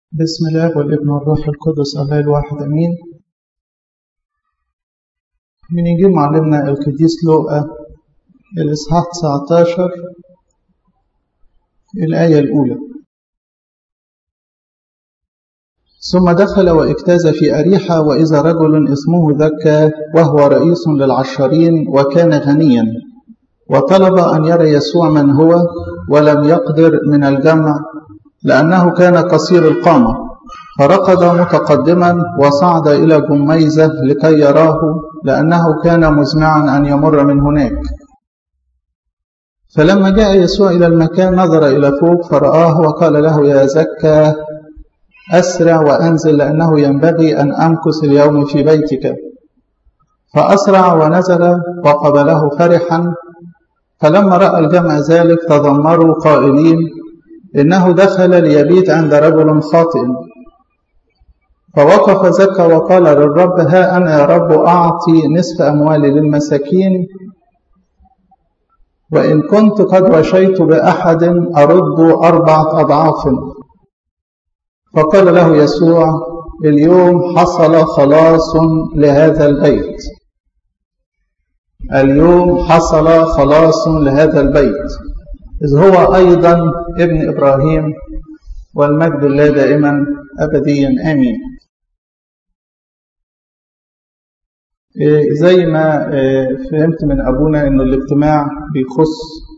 بسم الله والابن والروح القدس الله الواحد امين من يجي معلمنا القديس لوقا الاصحاح 19 الايه الاولى ثم دخل واجتاز في أريحة وإذا رجل اسمه ذكى وهو رئيس للعشرين وكان غنيا وطلب أن يرى يسوع من هو ولم يقدر من الجمع لأنه كان قصير القامة فركض متقدما وصعد إلى جميزة لكي يراه لأنه كان مزمعا أن يمر من هناك فلما جاء يسوع إلى المكان نظر إلى فوق فرآه وقال له يا زكى أسرع وأنزل لأنه ينبغي أن أمكث اليوم في بيتك فأسرع ونزل وقبله فرحا فلما رأى الجمع ذلك تذمروا قائلين إنه دخل ليبيت عند رجل خاطئ فوقف زكى وقال للرب ها أنا يا رب أعطي نصف أموالي للمساكين وإن كنت قد وشيت بأحد أرد أربعة أضعاف فقال له يسوع اليوم حصل خلاص لهذا البيت اليوم حصل خلاص لهذا البيت إذ هو أيضا ابن إبراهيم والمجد الله دائما أبديا آمين زي ما فهمت من أبونا أنه الاجتماع بيخص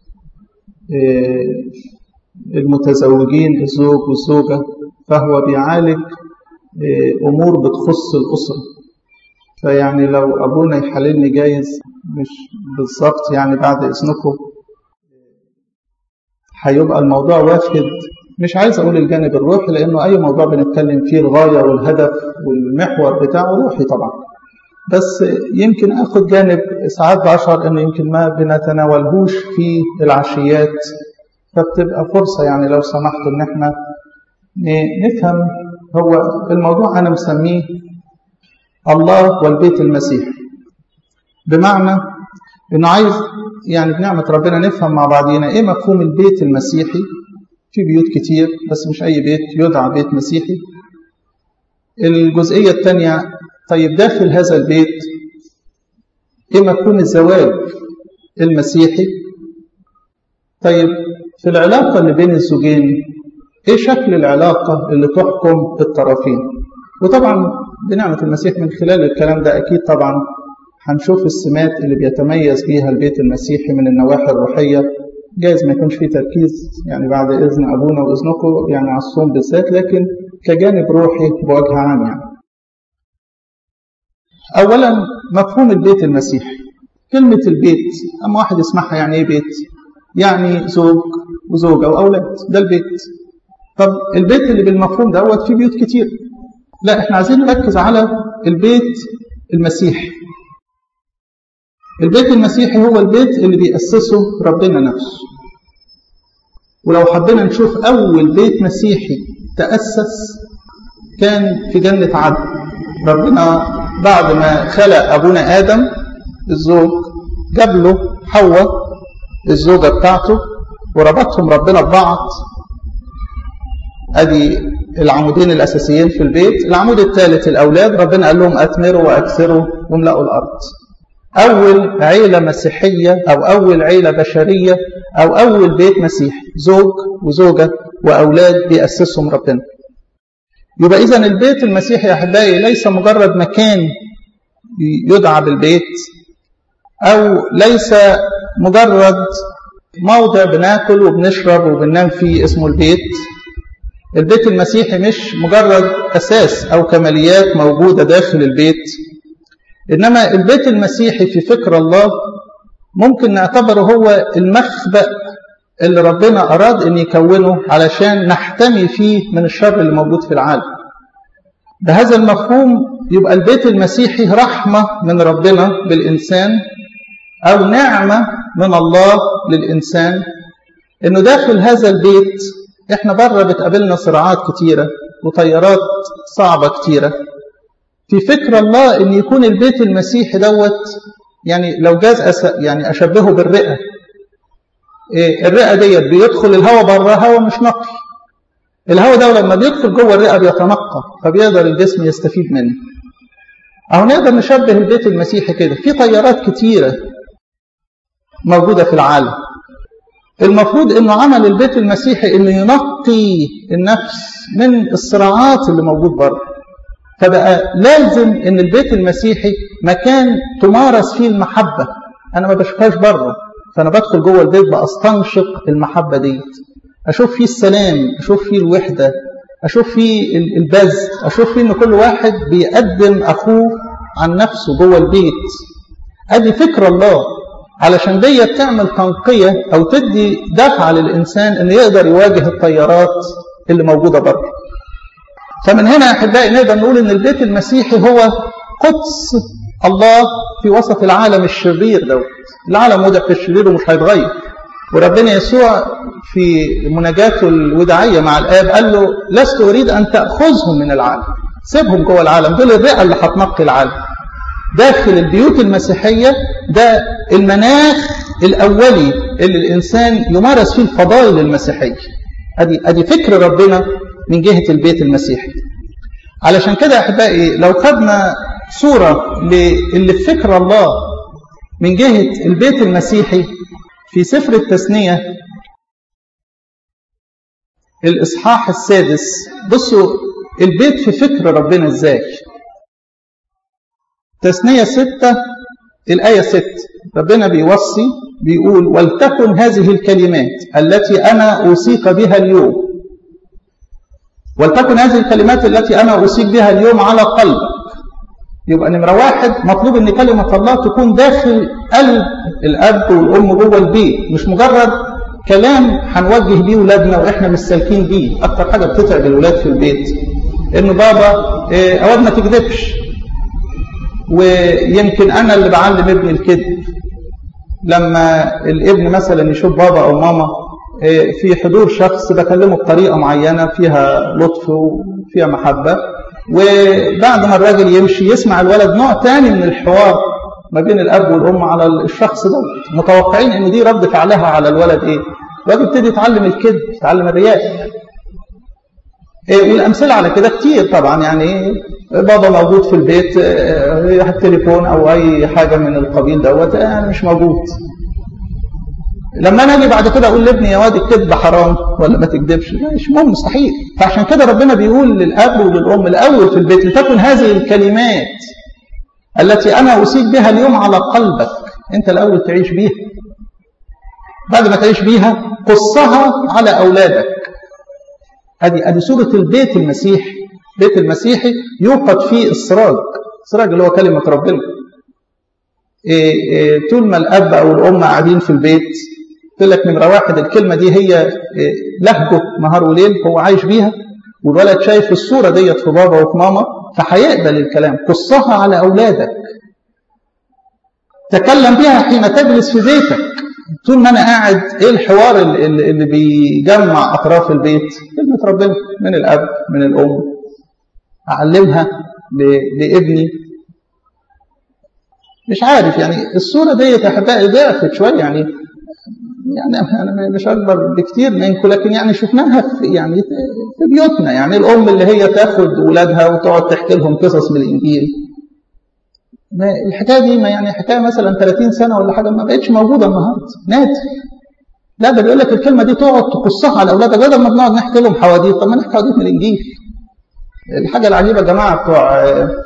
المتزوجين الزوج والزوجة فهو بيعالج أمور بتخص الأسرة فيعني لو أبونا يحللني جايز مش بالظبط يعني بعد إذنكم هيبقى الموضوع واخد مش عايز أقول الجانب الروحي لأنه أي موضوع بنتكلم فيه الغاية والهدف والمحور بتاعه روحي طبعا بس يمكن أخد جانب ساعات بشعر إنه يمكن ما بنتناولهوش في العشيات فبتبقى فرصة يعني لو سمحت إن إحنا نفهم هو الموضوع أنا مسميه الله والبيت المسيحي بمعنى إنه عايز يعني بنعمة ربنا نفهم مع بعضينا إيه مفهوم البيت المسيحي في بيوت كتير بس مش أي بيت يدعى بيت مسيحي الجزئية الثانية طيب داخل هذا البيت إيه مفهوم الزواج المسيحي طيب في العلاقة اللي بين الزوجين ايه شكل العلاقة اللي تحكم الطرفين وطبعا بنعمة المسيح من خلال الكلام ده أكيد طبعا هنشوف السمات اللي بيتميز بيها البيت المسيحي من النواحي الروحية جايز ما يكونش فيه تركيز يعني بعد إذن أبونا وإذنكم يعني على الصوم بالذات لكن كجانب روحي بوجه عام يعني أولا مفهوم البيت المسيحي كلمة البيت أما واحد يسمعها يعني إيه بيت يعني زوج وزوجة وأولاد ده البيت طب البيت اللي بالمفهوم دوت فيه بيوت كتير لا احنا عايزين نركز على البيت المسيحي البيت المسيحي هو البيت اللي بيأسسه ربنا نفسه ولو حبينا نشوف أول بيت مسيحي تأسس كان في جنة عدن ربنا بعد ما خلق أبونا آدم الزوج جاب له حواء الزوجة بتاعته وربطهم ربنا ببعض ادي العمودين الاساسيين في البيت العمود الثالث الاولاد ربنا قال لهم اثمروا واكثروا واملأوا الارض اول عيله مسيحيه او اول عيله بشريه او اول بيت مسيحي زوج وزوجه واولاد بيأسسهم ربنا يبقى اذا البيت المسيحي يا احبائي ليس مجرد مكان يدعى بالبيت او ليس مجرد موضع بناكل وبنشرب وبننام فيه اسمه البيت البيت المسيحي مش مجرد أساس أو كماليات موجودة داخل البيت إنما البيت المسيحي في فكر الله ممكن نعتبره هو المخبأ اللي ربنا أراد أن يكونه علشان نحتمي فيه من الشر اللي موجود في العالم بهذا المفهوم يبقى البيت المسيحي رحمة من ربنا بالإنسان أو نعمة من الله للإنسان إنه داخل هذا البيت احنا بره بتقابلنا صراعات كتيرة وطيارات صعبة كتيرة في فكر الله ان يكون البيت المسيحي دوت يعني لو جاز أس يعني اشبهه بالرئة إيه الرئة ديت بيدخل الهواء بره هواء مش نقي الهواء ده لما بيدخل جوه الرئه بيتنقى فبيقدر الجسم يستفيد منه أو نقدر نشبه البيت المسيحي كده في طيارات كتيرة موجودة في العالم المفروض انه عمل البيت المسيحي انه ينقي النفس من الصراعات اللي موجود بره فبقى لازم ان البيت المسيحي مكان تمارس فيه المحبة انا ما بشوفهاش بره فانا بدخل جوه البيت بستنشق المحبة ديت اشوف فيه السلام اشوف فيه الوحدة اشوف فيه البذل اشوف فيه ان كل واحد بيقدم اخوه عن نفسه جوه البيت ادي فكر الله علشان دي تعمل تنقية أو تدي دفعة للإنسان أن يقدر يواجه التيارات اللي موجودة بره فمن هنا يا أحبائي نقدر نقول أن البيت المسيحي هو قدس الله في وسط العالم الشرير دوت العالم وضع في الشرير ومش هيتغير وربنا يسوع في مناجاته الوداعية مع الآب قال له لست أريد أن تأخذهم من العالم سيبهم جوه العالم دول الرئة اللي هتنقي العالم داخل البيوت المسيحية ده المناخ الأولي اللي الإنسان يمارس فيه الفضائل المسيحية أدي, أدي فكر ربنا من جهة البيت المسيحي علشان كده أحبائي لو خدنا صورة اللي في فكر الله من جهة البيت المسيحي في سفر التثنية الإصحاح السادس بصوا البيت في فكر ربنا إزاي تثنية ستة الآية ست ربنا بيوصي بيقول ولتكن هذه الكلمات التي أنا أوصيك بها اليوم ولتكن هذه الكلمات التي أنا أوصيك بها اليوم على قلبك يبقى نمرة واحد مطلوب أن كلمة الله تكون داخل قلب الأب والأم جوه البيت مش مجرد كلام هنوجه بيه ولادنا وإحنا مش سالكين بيه أكتر حاجة بتتعب الولاد في البيت إنه بابا إيه أواد ما تكذبش ويمكن أنا اللي بعلم ابني الكذب لما الابن مثلا يشوف بابا أو ماما في حضور شخص بكلمه بطريقة معينة فيها لطف وفيها محبة وبعد ما الراجل يمشي يسمع الولد نوع تاني من الحوار ما بين الأب والأم على الشخص ده متوقعين إن دي رد فعلها على الولد إيه الولد يبتدي يتعلم الكذب يتعلم الرياء إيه والأمثلة على كده كتير طبعا يعني بابا موجود في البيت التليفون او اي حاجه من القبيل دوت انا مش موجود لما انا اجي بعد كده اقول لابني يا واد الكذب حرام ولا ما تكذبش مش مهم مستحيل فعشان كده ربنا بيقول للاب وللام الاول في البيت لتكن هذه الكلمات التي انا اوصيك بها اليوم على قلبك انت الاول تعيش بيها بعد ما تعيش بيها قصها على اولادك ادي ادي سوره البيت المسيحي بيت المسيحي يوقد فيه السراج السراج اللي هو كلمة ربنا إيه إيه طول ما الأب أو الأم قاعدين في البيت قلت لك نمرة واحد الكلمة دي هي إيه لهجه نهار وليل هو عايش بيها والولد شايف الصورة ديت في بابا وفي ماما فهيقبل الكلام قصها على أولادك تكلم بها حين تجلس في بيتك طول ما أنا قاعد إيه الحوار اللي, اللي بيجمع أطراف البيت كلمة ربنا من الأب من الأم أعلمها لابني مش عارف يعني الصورة ديت يا أحبائي ضعفت شوية يعني يعني أنا مش أكبر بكتير منكم لكن يعني شفناها في يعني في بيوتنا يعني الأم اللي هي تاخد أولادها وتقعد تحكي لهم قصص من الإنجيل الحكاية دي ما يعني حكاية مثلا 30 سنة ولا حاجة ما بقتش موجودة النهاردة نادر لا ده بيقول لك الكلمة دي تقعد تقصها على أولادك بدل ما بنقعد نحكي لهم حواديت طب ما نحكي حواديت من الإنجيل الحاجة العجيبة يا جماعة بتوع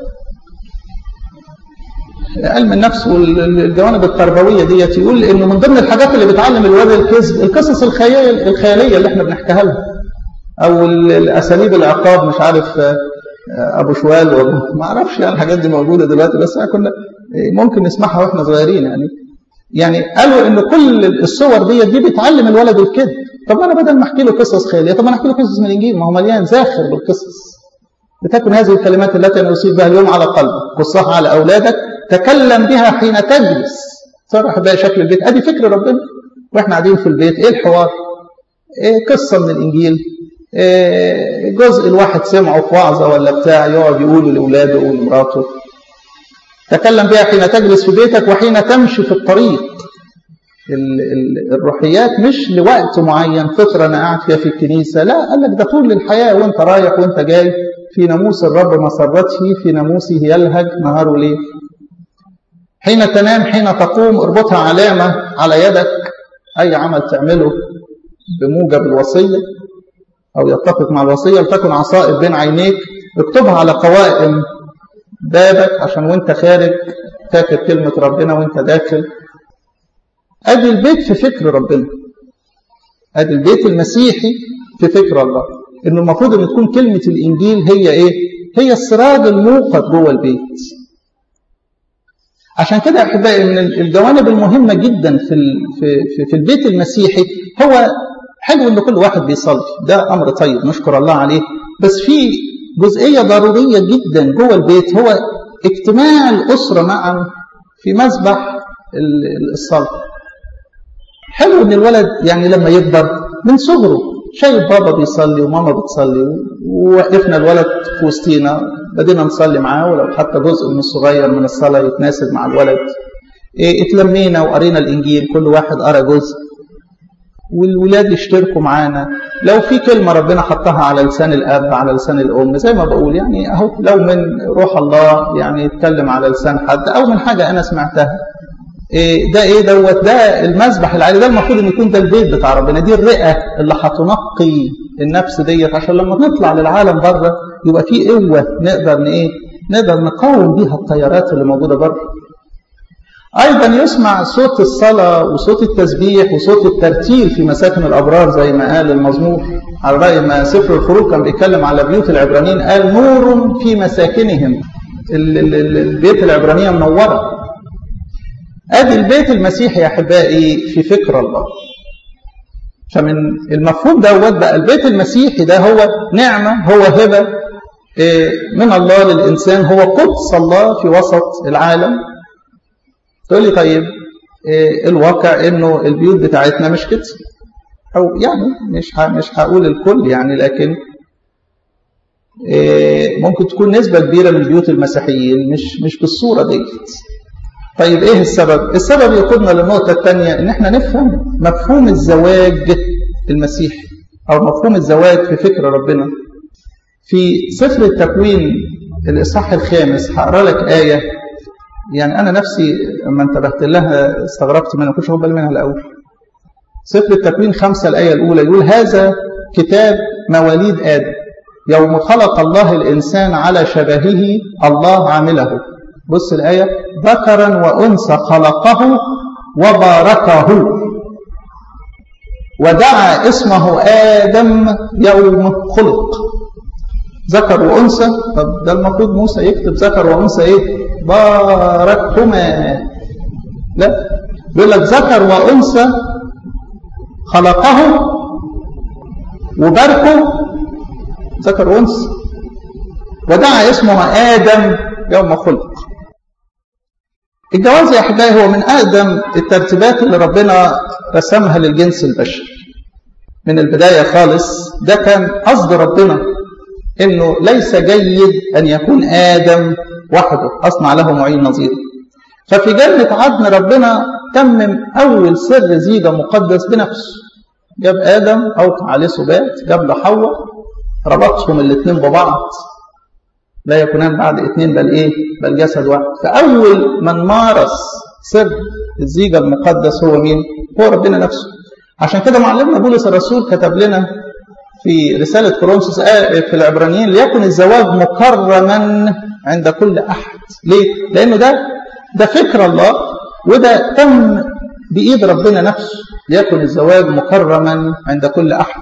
علم النفس والجوانب التربوية ديت يقول إنه من ضمن الحاجات اللي بتعلم الولاد الكذب القصص الخيال الخيالية اللي احنا بنحكيها لهم أو الأساليب العقاب مش عارف أبو شوال ما أعرفش يعني الحاجات دي موجودة دلوقتي بس كنا ممكن نسمعها وإحنا صغيرين يعني يعني قالوا إن كل الصور ديت دي بتعلم الولد الكذب طب أنا بدل ما أحكي له قصص خيالية طب أنا أحكي له قصص من الإنجيل ما هو مليان زاخر بالقصص لتكن هذه الكلمات التي أنا أصيب بها اليوم على قلبك قصها على أولادك تكلم بها حين تجلس صرح بقى شكل البيت أدي فكر ربنا وإحنا قاعدين في البيت إيه الحوار إيه قصة من الإنجيل إيه جزء الواحد سمعه في وعظة ولا بتاع يقعد يقوله لأولاده ولمراته تكلم بها حين تجلس في بيتك وحين تمشي في الطريق ال ال الروحيات مش لوقت معين فترة أنا قاعد فيها في الكنيسة لا قال لك ده طول الحياة وأنت رايح وأنت جاي في ناموس الرب مسرته في ناموسه يلهج نهار وليل حين تنام حين تقوم اربطها علامة على يدك أي عمل تعمله بموجب الوصية أو يتفق مع الوصية لتكن عصائب بين عينيك اكتبها على قوائم بابك عشان وانت خارج فاكر كلمة ربنا وانت داخل ادي البيت في فكر ربنا ادي البيت المسيحي في فكر الله انه المفروض ان تكون كلمة الانجيل هي ايه هي السراج الموقد جوه البيت عشان كده احبائي من الجوانب المهمة جدا في في في البيت المسيحي هو حلو ان كل واحد بيصلي ده امر طيب نشكر الله عليه بس في جزئية ضرورية جدا جوه البيت هو اجتماع الأسرة معا في مسبح الصلاة حلو ان الولد يعني لما يكبر من صغره شايف بابا بيصلي وماما بتصلي ووقفنا الولد في وسطينا بدينا نصلي معاه ولو حتى جزء من الصغير من الصلاة يتناسب مع الولد إيه اتلمينا وقرينا الإنجيل كل واحد قرا جزء والولاد يشتركوا معانا لو في كلمة ربنا حطها على لسان الأب على لسان الأم زي ما بقول يعني أهو لو من روح الله يعني يتكلم على لسان حد أو من حاجة أنا سمعتها إيه ده إيه دوت ده المسبح العالي ده المفروض إن يكون ده البيت بتاع ربنا دي الرئة اللي هتنقي النفس ديت عشان لما نطلع للعالم بره يبقى في قوة نقدر إيه نقدر نقاوم بيها التيارات اللي موجودة بره أيضا يسمع صوت الصلاة وصوت التسبيح وصوت الترتيل في مساكن الأبرار زي ما قال المزمور على رأي ما سفر الخروج كان بيتكلم على بيوت العبرانيين قال نور في مساكنهم البيت العبرانية منورة أدي البيت المسيحي يا أحبائي في فكر الله فمن المفهوم دوت بقى البيت المسيحي ده هو نعمة هو هبة من الله للإنسان هو قدس الله في وسط العالم تقول لي طيب إيه الواقع انه البيوت بتاعتنا مش كده او يعني مش مش هقول الكل يعني لكن إيه ممكن تكون نسبة كبيرة من بيوت المسيحيين مش مش بالصورة ديت طيب ايه السبب السبب يقودنا للنقطة الثانية ان احنا نفهم مفهوم الزواج المسيحي او مفهوم الزواج في فكر ربنا في سفر التكوين الاصحاح الخامس هقرا لك آية يعني أنا نفسي لما انتبهت لها استغربت منها ما كنتش واخد بالي منها الأول. سفر التكوين خمسة الآية الأولى يقول هذا كتاب مواليد آدم يوم خلق الله الإنسان على شبهه الله عامله بص الآية ذكرا وأنثى خلقه وباركه ودعا اسمه آدم يوم خلق ذكر وأنثى طب ده المفروض موسى يكتب ذكر وأنثى إيه باركهما لا بيقول لك ذكر وأنثى خلقه وباركه ذكر وأنثى ودعا اسمه آدم يوم خلق الجواز يا أحبائي هو من أقدم الترتيبات اللي ربنا رسمها للجنس البشري من البداية خالص ده كان قصد ربنا انه ليس جيد ان يكون ادم وحده اصنع له معين نظير ففي جنة عدن ربنا تمم اول سر زيجة مقدس بنفسه جاب ادم اوقع عليه سبات جاب له حواء ربطهم الاثنين ببعض لا يكونان بعد اثنين بل ايه بل جسد واحد فاول من مارس سر الزيجة المقدس هو مين هو ربنا نفسه عشان كده معلمنا بولس الرسول كتب لنا في رسالة كورنثوس في العبرانيين ليكن الزواج مكرما عند كل أحد ليه؟ لأنه ده ده فكر الله وده تم بإيد ربنا نفسه ليكن الزواج مكرما عند كل أحد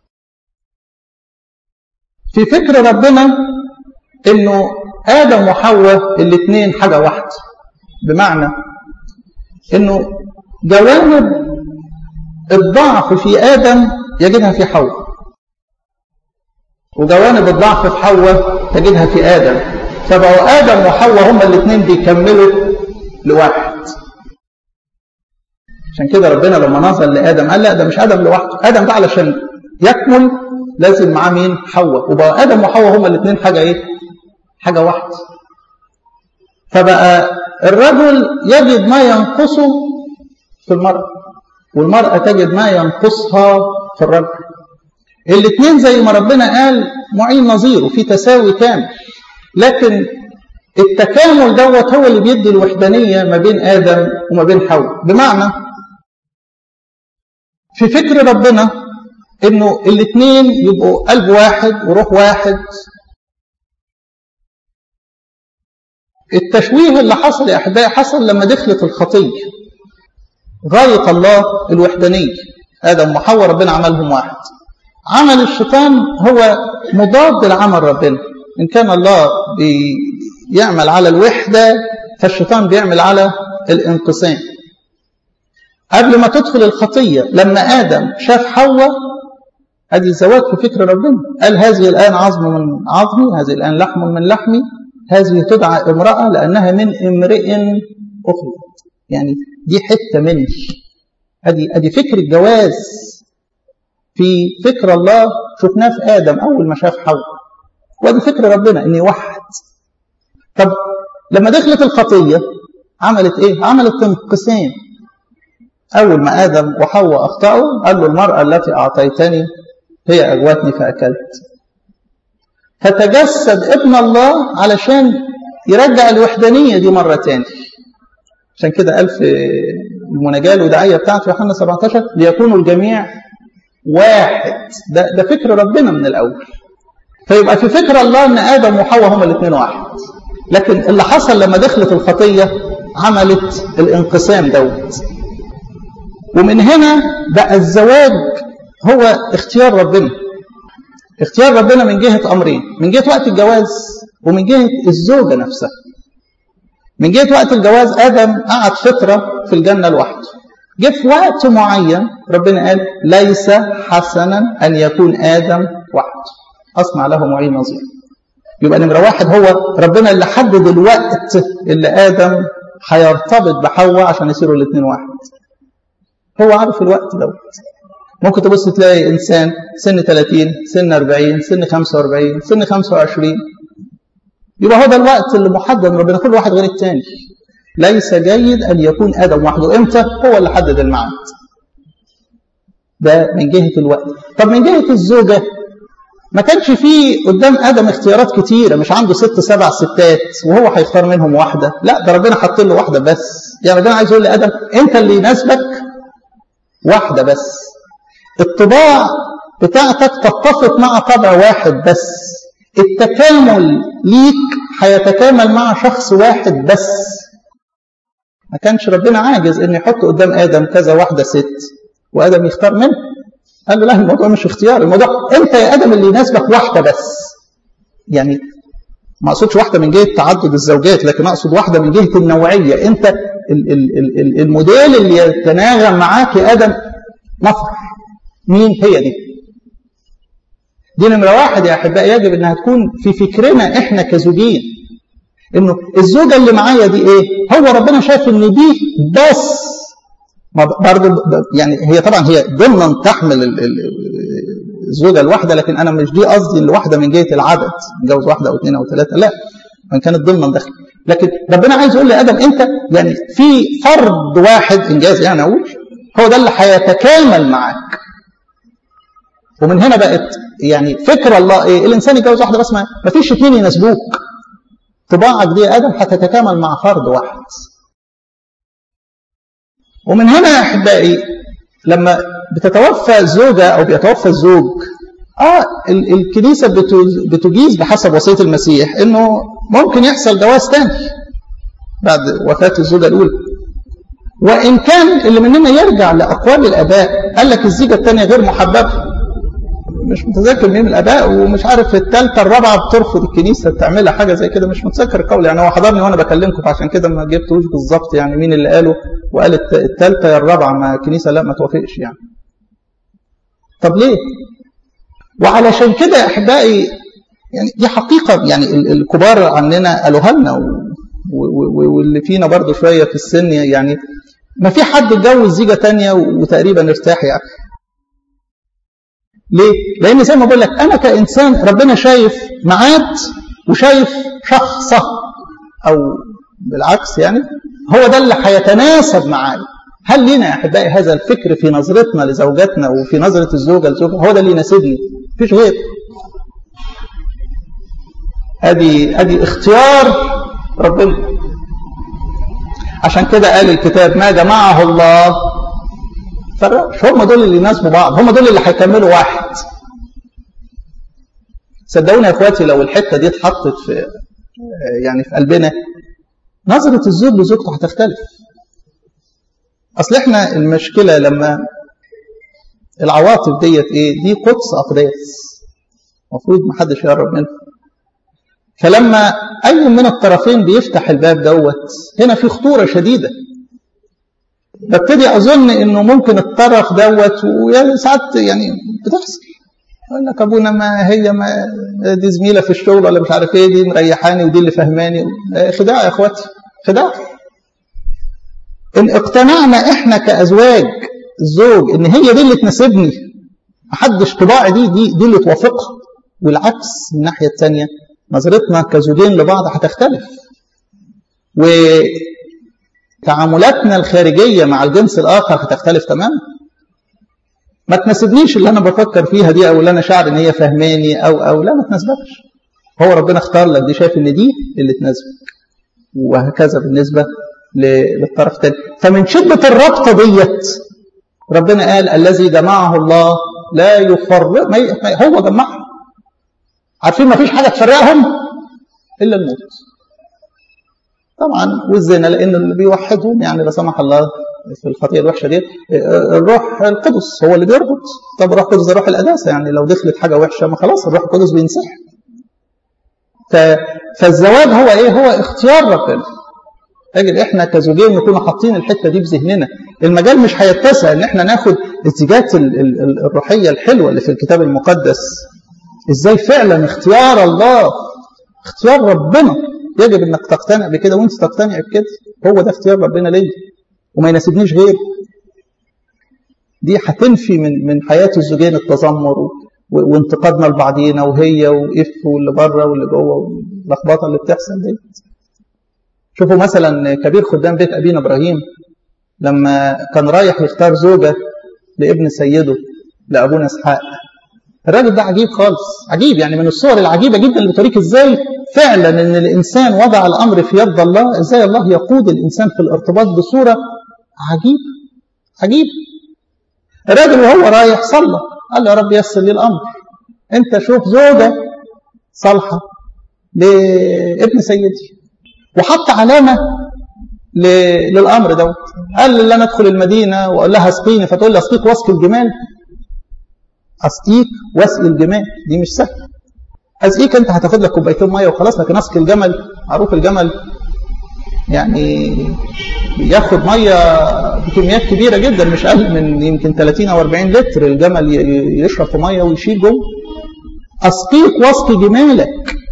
في فكر ربنا إنه آدم وحواء الاثنين حاجة واحدة بمعنى إنه جوانب الضعف في آدم يجدها في حواء وجوانب الضعف في حواء تجدها في آدم فبقوا آدم وحواء هما الاثنين بيكملوا لواحد عشان كده ربنا لما نظر لآدم قال لا ده مش آدم لوحده آدم ده علشان يكمل لازم معاه مين حواء وبقى آدم وحواء هما الاثنين حاجة إيه حاجة واحدة فبقى الرجل يجد ما ينقصه في المرأة والمرأة تجد ما ينقصها في الرجل الاثنين زي ما ربنا قال معين نظير وفي تساوي كامل لكن التكامل دوت هو اللي بيدي الوحدانية ما بين آدم وما بين حواء بمعنى في فكر ربنا انه الاثنين يبقوا قلب واحد وروح واحد التشويه اللي حصل يا احبائي حصل لما دخلت الخطيه غايه الله الوحدانيه ادم وحواء ربنا عملهم واحد عمل الشيطان هو مضاد لعمل ربنا ان كان الله بيعمل على الوحده فالشيطان بيعمل على الانقسام قبل ما تدخل الخطيه لما ادم شاف حواء هذه الزواج في فكر ربنا قال هذه الآن عظم من عظمي هذه الآن لحم من لحمي هذه تدعى امرأة لأنها من امرئ أخرى يعني دي حتة مني ادي ادي فكر الجواز في فكر الله شفناه في آدم أول ما شاف حواء وادي فكر ربنا إن يوحد طب لما دخلت الخطية عملت إيه؟ عملت انقسام أول ما آدم وحواء أخطأوا قال له المرأة التي أعطيتني هي أجوتني فأكلت فتجسد ابن الله علشان يرجع الوحدانية دي مرة تاني عشان كده قال في المناجاة الوداعية بتاعته يوحنا 17 ليكونوا الجميع واحد ده, ده فكر ربنا من الأول فيبقى في فكر الله أن آدم وحواء هما الاثنين واحد لكن اللي حصل لما دخلت الخطية عملت الانقسام دوت ومن هنا بقى الزواج هو اختيار ربنا اختيار ربنا من جهة أمرين من جهة وقت الجواز ومن جهة الزوجة نفسها من جهة وقت الجواز آدم قعد فترة في الجنة لوحده جه في وقت معين ربنا قال ليس حسنا أن يكون آدم وحده أصنع له معين نظير يبقى نمرة واحد هو ربنا اللي حدد الوقت اللي آدم هيرتبط بحواء عشان يصيروا الاثنين واحد هو عارف الوقت دوت ممكن تبص تلاقي إنسان سن 30 سن 40 سن 45 سن 25 يبقى هو ده الوقت اللي محدد من ربنا كل واحد غير الثاني ليس جيد أن يكون آدم وحده إمتى هو اللي حدد الميعاد ده من جهة الوقت طب من جهة الزوجة ما كانش فيه قدام آدم اختيارات كتيرة مش عنده ست سبع ستات وهو هيختار منهم واحدة لا ده ربنا حط له واحدة بس يعني ربنا عايز يقول لآدم أنت اللي يناسبك واحدة بس الطباع بتاعتك تتفق مع طبع واحد بس التكامل ليك هيتكامل مع شخص واحد بس ما كانش ربنا عاجز ان يحط قدام ادم كذا واحده ست وادم يختار منه قال له لا الموضوع مش اختيار الموضوع انت يا ادم اللي يناسبك واحده بس يعني ما اقصدش واحده من جهه تعدد الزوجات لكن اقصد واحده من جهه النوعيه انت ال ال ال الموديل اللي يتناغم معاك يا ادم نفر مين هي دي دي نمرة واحد يا أحبائي يجب أنها تكون في فكرنا إحنا كزوجين إنه الزوجة اللي معايا دي إيه؟ هو ربنا شايف إن دي بس برضه يعني هي طبعا هي ضمنا تحمل الزوجة الواحدة لكن أنا مش دي قصدي الواحدة من جهة العدد نتجوز واحدة أو اثنين أو ثلاثة لا وإن كانت ضمنا داخل لكن ربنا عايز يقول لآدم أنت يعني في فرد واحد إنجاز يعني أقول هو ده اللي هيتكامل معاك ومن هنا بقت يعني فكر الله ايه الانسان يتجوز واحده بس ما فيش اثنين يناسبوك طباعك دي يا ادم هتتكامل مع فرد واحد ومن هنا يا احبائي لما بتتوفى الزوجه او بيتوفى الزوج اه الكنيسه بتجيز بحسب وصيه المسيح انه ممكن يحصل جواز تاني بعد وفاه الزوجه الاولى وان كان اللي مننا يرجع لاقوال الاباء قال لك الزيجه الثانيه غير محببه مش متذكر مين من الاباء ومش عارف الثالثه الرابعه بترفض الكنيسه تعملها حاجه زي كده مش متذكر القول يعني هو حضرني وانا بكلمكم فعشان كده ما جبتوش بالظبط يعني مين اللي قاله وقال الثالثه يا الرابعه ما الكنيسه لا ما توافقش يعني طب ليه وعلشان كده يا احبائي يعني دي حقيقه يعني الكبار عننا قالوها لنا واللي فينا برضه شويه في السن يعني ما في حد اتجوز زيجه ثانيه وتقريبا ارتاح يعني ليه؟ لأن زي ما بقول لك أنا كإنسان ربنا شايف ميعاد وشايف شخصة أو بالعكس يعني هو ده اللي هيتناسب معايا هل لنا يا احبائي هذا الفكر في نظرتنا لزوجاتنا وفي نظره الزوجه لزوجها هو ده اللي يناسبني مفيش غير ادي ادي اختيار ربنا عشان كده قال الكتاب ما جمعه الله فرقش هم دول اللي يناسبوا بعض هم دول اللي هيكملوا واحد صدقوني يا اخواتي لو الحته دي اتحطت في يعني في قلبنا نظره الزوج لزوجته هتختلف اصل احنا المشكله لما العواطف ديت ايه دي قدس اقداس المفروض ما حدش يقرب منها فلما اي من الطرفين بيفتح الباب دوت هنا في خطوره شديده ببتدي اظن انه ممكن الطرف دوت ويعني ساعات يعني بتحصل يقول لك ابونا ما هي ما دي زميله في الشغل ولا مش عارف ايه دي مريحاني ودي اللي فهماني خداع يا اخواتي خداع ان اقتنعنا احنا كازواج الزوج ان هي دي اللي تناسبني محدش طباعي دي دي دي اللي توافقها والعكس من الناحيه الثانيه نظرتنا كزوجين لبعض هتختلف وتعاملاتنا الخارجيه مع الجنس الاخر هتختلف تماما ما تناسبنيش اللي انا بفكر فيها دي او اللي انا شاعر ان هي فهماني او او لا ما تناسبكش هو ربنا اختار لك دي شايف ان دي اللي تناسبك وهكذا بالنسبه للطرف الثاني فمن شده الرابطه ديت ربنا قال الذي جمعه الله لا يفرق ما هو جمعهم عارفين ما فيش حاجه تفرقهم الا الموت طبعا والزنا لان اللي بيوحدهم يعني لا سمح الله في الخطيئه الوحشه دي الروح القدس هو اللي بيربط طب الروح القدس ده روح القداسه يعني لو دخلت حاجه وحشه ما خلاص الروح القدس بينسحب ف... فالزواج هو ايه هو اختيار ربنا يجب احنا كزوجين نكون حاطين الحته دي في ذهننا المجال مش هيتسع ان احنا ناخد الاتجاهات الروحيه الحلوه اللي في الكتاب المقدس ازاي فعلا اختيار الله اختيار ربنا يجب انك تقتنع بكده وانت تقتنع بكده هو ده اختيار ربنا ليا وما يناسبنيش غيره دي هتنفي من من حياه الزوجين التذمر وانتقادنا لبعضينا وهي واف واللي بره واللي جوه واللخبطه اللي بتحصل دي شوفوا مثلا كبير خدام بيت ابينا ابراهيم لما كان رايح يختار زوجه لابن سيده لابونا اسحاق الراجل ده عجيب خالص عجيب يعني من الصور العجيبه جدا اللي بتوريك ازاي فعلا ان الانسان وضع الامر في يد الله ازاي الله يقود الانسان في الارتباط بصوره عجيب عجيب الراجل وهو رايح صلى قال له يا رب يسر لي الامر انت شوف زوجه صالحه لابن سيدي وحط علامه للامر دوت قال لي انا ادخل المدينه واقول لها اسقيني فتقول لي اسقيك واسقي الجمال اسقيك واسقي الجمال دي مش سهله اسقيك انت هتاخد لك كوبايتين ميه وخلاص لكن اسقي الجمل معروف الجمل يعني ياخد ميه بكميات كبيره جدا مش اقل من يمكن 30 او 40 لتر الجمل يشرب في ميه ويشيل جوه اسقيك واسقي جمالك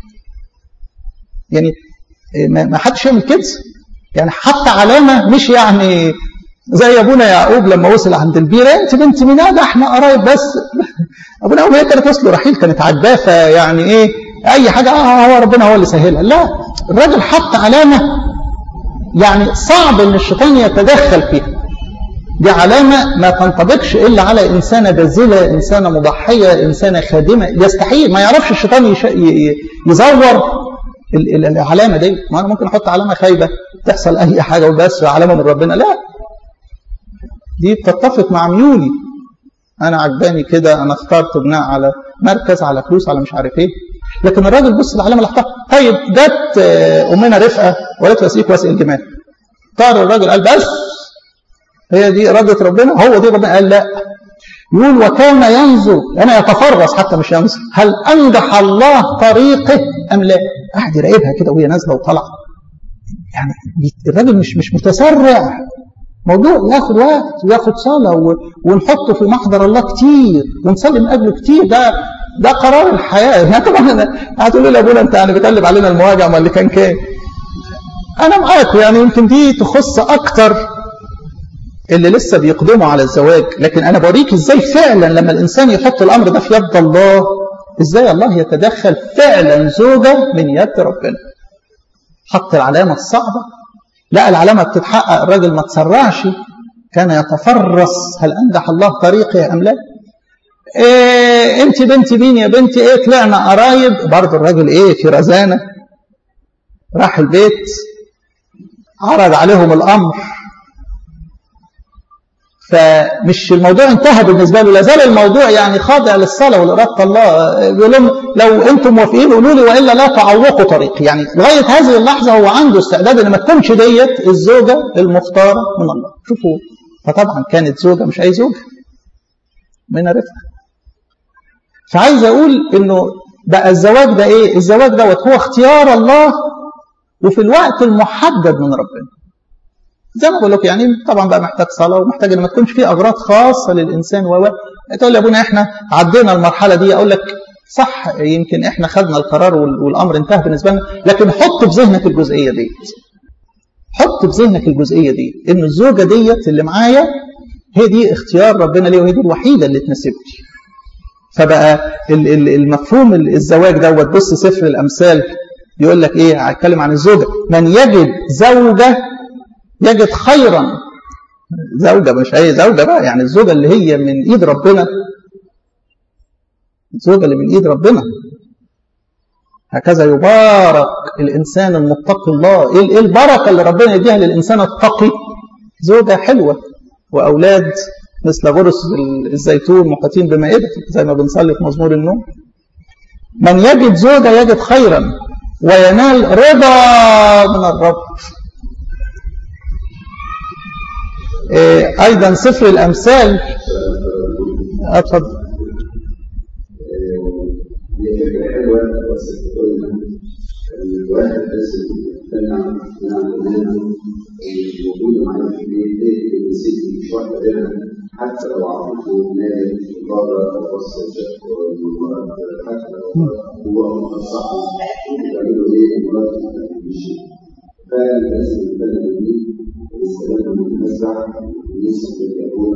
يعني ما حدش يعمل كده يعني حتى علامه مش يعني زي ابونا يعقوب لما وصل عند البيره انت بنت مين ده احنا قرايب بس ابونا يعقوب هي كانت وصله رحيل كانت عاجباه فيعني ايه اي حاجه اه هو ربنا هو اللي سهلها لا الراجل حط علامه يعني صعب ان الشيطان يتدخل فيها دي علامة ما تنطبقش إلا على إنسانة باذلة إنسانة مضحية إنسانة خادمة يستحيل ما يعرفش الشيطان يش... ي... يزور العلامة دي ما أنا ممكن أحط علامة خايبة تحصل أي حاجة وبس علامة من ربنا لا دي بتتفق مع ميولي أنا عجباني كده أنا اخترت بناء على مركز على فلوس على مش عارف إيه لكن الراجل بص العلامة اللي حطها طيب جت أمنا رفقة وقالت له أسقيك واسقي الجمال طار الراجل قال بس هي دي إرادة ربنا هو دي ربنا قال لا يقول وكان ينظر أنا يتفرس حتى مش ينظر هل أنجح الله طريقه أم لا قاعد يراقبها كده وهي نازلة وطالعة يعني الراجل مش مش متسرع موضوع ياخد وقت وياخد صلاة ونحطه في محضر الله كتير ونصلي من أجله كتير ده ده قرار الحياة يعني طبعا هتقولوا لي أبونا أنت يعني بتقلب علينا المواجع ما اللي كان كام أنا معاكم يعني يمكن دي تخص أكتر اللي لسه بيقدموا على الزواج لكن أنا بوريك إزاي فعلا لما الإنسان يحط الأمر ده في يد الله إزاي الله يتدخل فعلا زوجة من يد ربنا حط العلامة الصعبة لا العلامة بتتحقق الراجل ما تسرعش كان يتفرس هل أنجح الله طريقي أم لا إيه انت بنت مين يا بنتي ايه طلعنا قرايب برضه الراجل ايه في رزانه راح البيت عرض عليهم الامر فمش الموضوع انتهى بالنسبه له لازال الموضوع يعني خاضع للصلاه ولاراده الله بيقول لهم لو انتم موافقين قولوا لي والا لا تعوقوا طريقي يعني لغايه هذه اللحظه هو عنده استعداد ان ما تكونش ديت الزوجه المختاره من الله شوفوا فطبعا كانت زوجه مش اي زوجه من رفقه فعايز اقول انه بقى الزواج ده ايه الزواج دوت هو اختيار الله وفي الوقت المحدد من ربنا زي ما بقول لك يعني طبعا بقى محتاج صلاه ومحتاج ان ما تكونش في اغراض خاصه للانسان و تقول لي يا ابونا احنا عدينا المرحله دي اقول لك صح يمكن احنا خدنا القرار والامر انتهى بالنسبه لنا لكن حط في ذهنك الجزئيه دي حط في ذهنك الجزئيه دي ان الزوجه ديت اللي معايا هي دي اختيار ربنا ليه وهي دي الوحيده اللي تناسبني فبقى المفهوم الزواج دوت بص سفر الامثال يقول لك ايه هيتكلم عن الزوجه من يجد زوجه يجد خيرا زوجة مش أي زوجة بقى يعني الزوجة اللي هي من إيد ربنا الزوجة اللي من إيد ربنا هكذا يبارك الإنسان المتقي الله إيه البركة اللي ربنا يديها للإنسان التقي زوجة حلوة وأولاد مثل غرس الزيتون محيطين بمائدة زي ما بنصلي في مزمور النوم من يجد زوجة يجد خيرا وينال رضا من الرب أيضا سفر الأمثال أتفضل الواحد بس يقتنع نعم وجود معايا في البيت الست مش واحده منها حتى لو عرفته نادي بره او بص المرات حتى لو هو مصحح يعملوا ايه المرات مش فعلا لازم يبتدى بيه الاستفاده من المسرح الناس يكون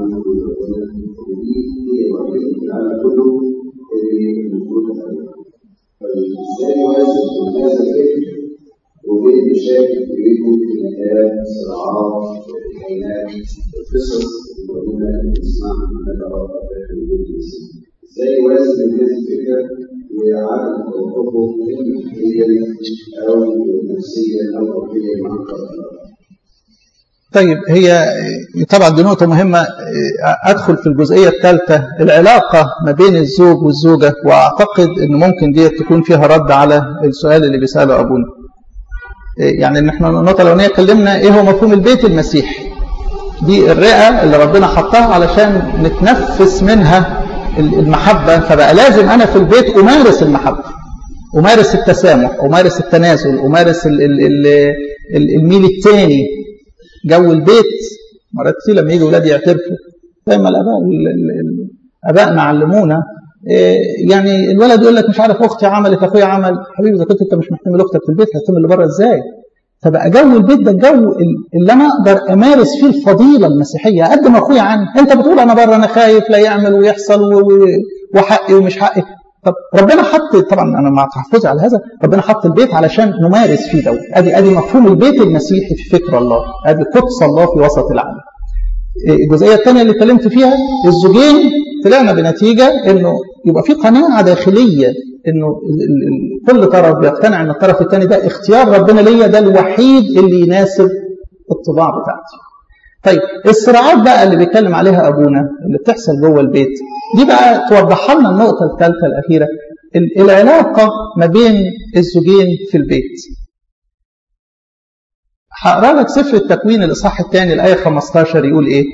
ودي هي الوحيده في العالم كله اللي المفروض تتعلم فازاي يوازن بين هذا الفكر وبين المشاكل اللي بينهم خلافات صراعات خيانات القصص اللي قلنا بنسمعها من نتعرف داخل البيت الاسلامي ازاي يوازن بين هذه الفكره وعدم توقفه فكريا او نفسيا او روحيا مع القرار طيب هي طبعا دي نقطة مهمة أدخل في الجزئية الثالثة العلاقة ما بين الزوج والزوجة وأعتقد أن ممكن دي تكون فيها رد على السؤال اللي بيسأله أبونا يعني ان احنا النقطة الأولانية اتكلمنا إيه هو مفهوم البيت المسيحي دي الرئة اللي ربنا حطها علشان نتنفس منها المحبة فبقى لازم أنا في البيت أمارس المحبة أمارس التسامح أمارس التنازل أمارس ال ال ال الميل الثاني جو البيت مرات كتير لما يجي ولاد يعترفوا زي ما الاباء ابائنا علمونا يعني الولد يقول لك مش عارف اختي عملت اخويا عمل حبيبي اذا كنت انت مش محتمل اختك في البيت هتحتمل اللي بره ازاي؟ فبقى جو البيت ده الجو اللي انا اقدر امارس فيه الفضيله المسيحيه اقدم اخويا عني انت بتقول انا بره انا خايف لا يعمل ويحصل وحقي ومش حقي طب ربنا حط طبعا انا مع تحفظي على هذا ربنا حط البيت علشان نمارس فيه دوت ادي ادي مفهوم البيت المسيحي في فكر الله ادي قدس الله في وسط العالم الجزئيه الثانيه اللي اتكلمت فيها الزوجين طلعنا بنتيجه انه يبقى في قناعه داخليه انه كل طرف بيقتنع ان الطرف الثاني ده اختيار ربنا ليا ده الوحيد اللي يناسب الطباع بتاعتي طيب الصراعات بقى اللي بيتكلم عليها ابونا اللي بتحصل جوه البيت دي بقى توضح لنا النقطه الثالثه الاخيره العلاقه ما بين الزوجين في البيت هقرا لك سفر التكوين الاصحاح الثاني الايه 15 يقول ايه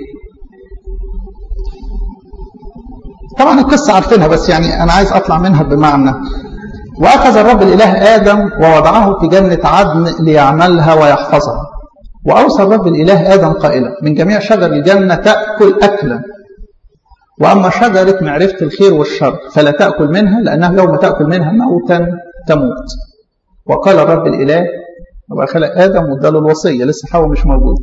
طبعا القصه عارفينها بس يعني انا عايز اطلع منها بمعنى واخذ الرب الاله ادم ووضعه في جنه عدن ليعملها ويحفظها وأوصى الرب الإله آدم قائلا من جميع شجر الجنة تأكل أكلا وأما شجرة معرفة الخير والشر فلا تأكل منها لأنها يوم تأكل منها موتا تموت وقال الرب الإله وبقى خلق آدم واداله الوصية لسه حواء مش موجود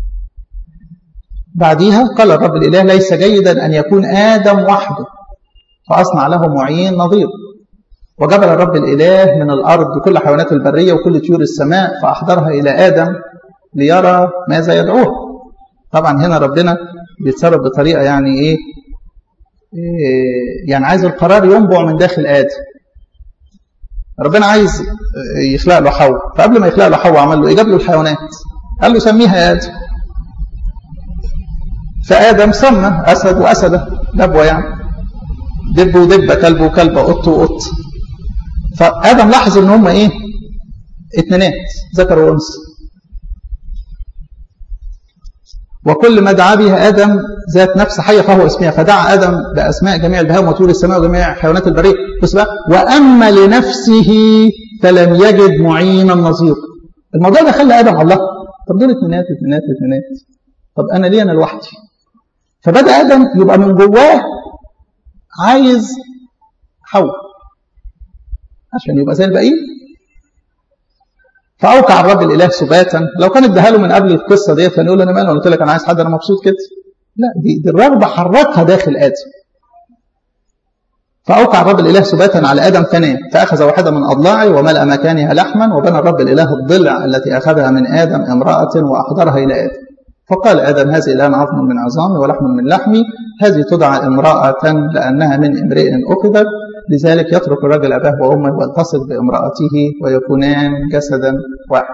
بعديها قال الرب الإله ليس جيدا أن يكون آدم وحده فأصنع له معين نظير وجبل الرب الإله من الأرض كل حيوانات البرية وكل طيور السماء فأحضرها إلى آدم ليرى ماذا يدعوه طبعا هنا ربنا بيتصرف بطريقة يعني إيه, إيه يعني عايز القرار ينبع من داخل آدم ربنا عايز يخلق له حواء فقبل ما يخلق له حواء عمل له ايه جاب له الحيوانات قال له سميها يا ادم فادم سمى اسد واسده دبوه يعني دب ودبه كلب وكلبه قط وقط فادم لاحظ ان هم ايه اتنينات ذكر وانثى وكل ما دعا بها ادم ذات نفس حيه فهو اسمها فدعا ادم باسماء جميع البهائم وطيور السماء وجميع حيوانات البريه بص بقى واما لنفسه فلم يجد معينا نظيره الموضوع ده خلى ادم الله طب دول اتنينات اتنينات اتنينات طب انا ليه انا لوحدي فبدا ادم يبقى من جواه عايز حواء عشان يبقى زي الباقيين فاوقع الرب الاله سباتا لو كان اداها له من قبل القصه ديت كان يقول انا مالي قلت لك انا عايز حد انا مبسوط كده لا دي, دي الرغبه حركها داخل ادم فاوقع الرب الاله سباتا على ادم فنام فاخذ واحده من اضلاعه وملا مكانها لحما وبنى الرب الاله الضلع التي اخذها من ادم امراه واحضرها الى ادم فقال ادم هذه الان عظم من عظامي ولحم من لحمي هذه تدعى امراه لانها من امرئ اخذت لذلك يترك الرجل أباه وأمه ويلتصق بامرأته ويكونان جسدا واحد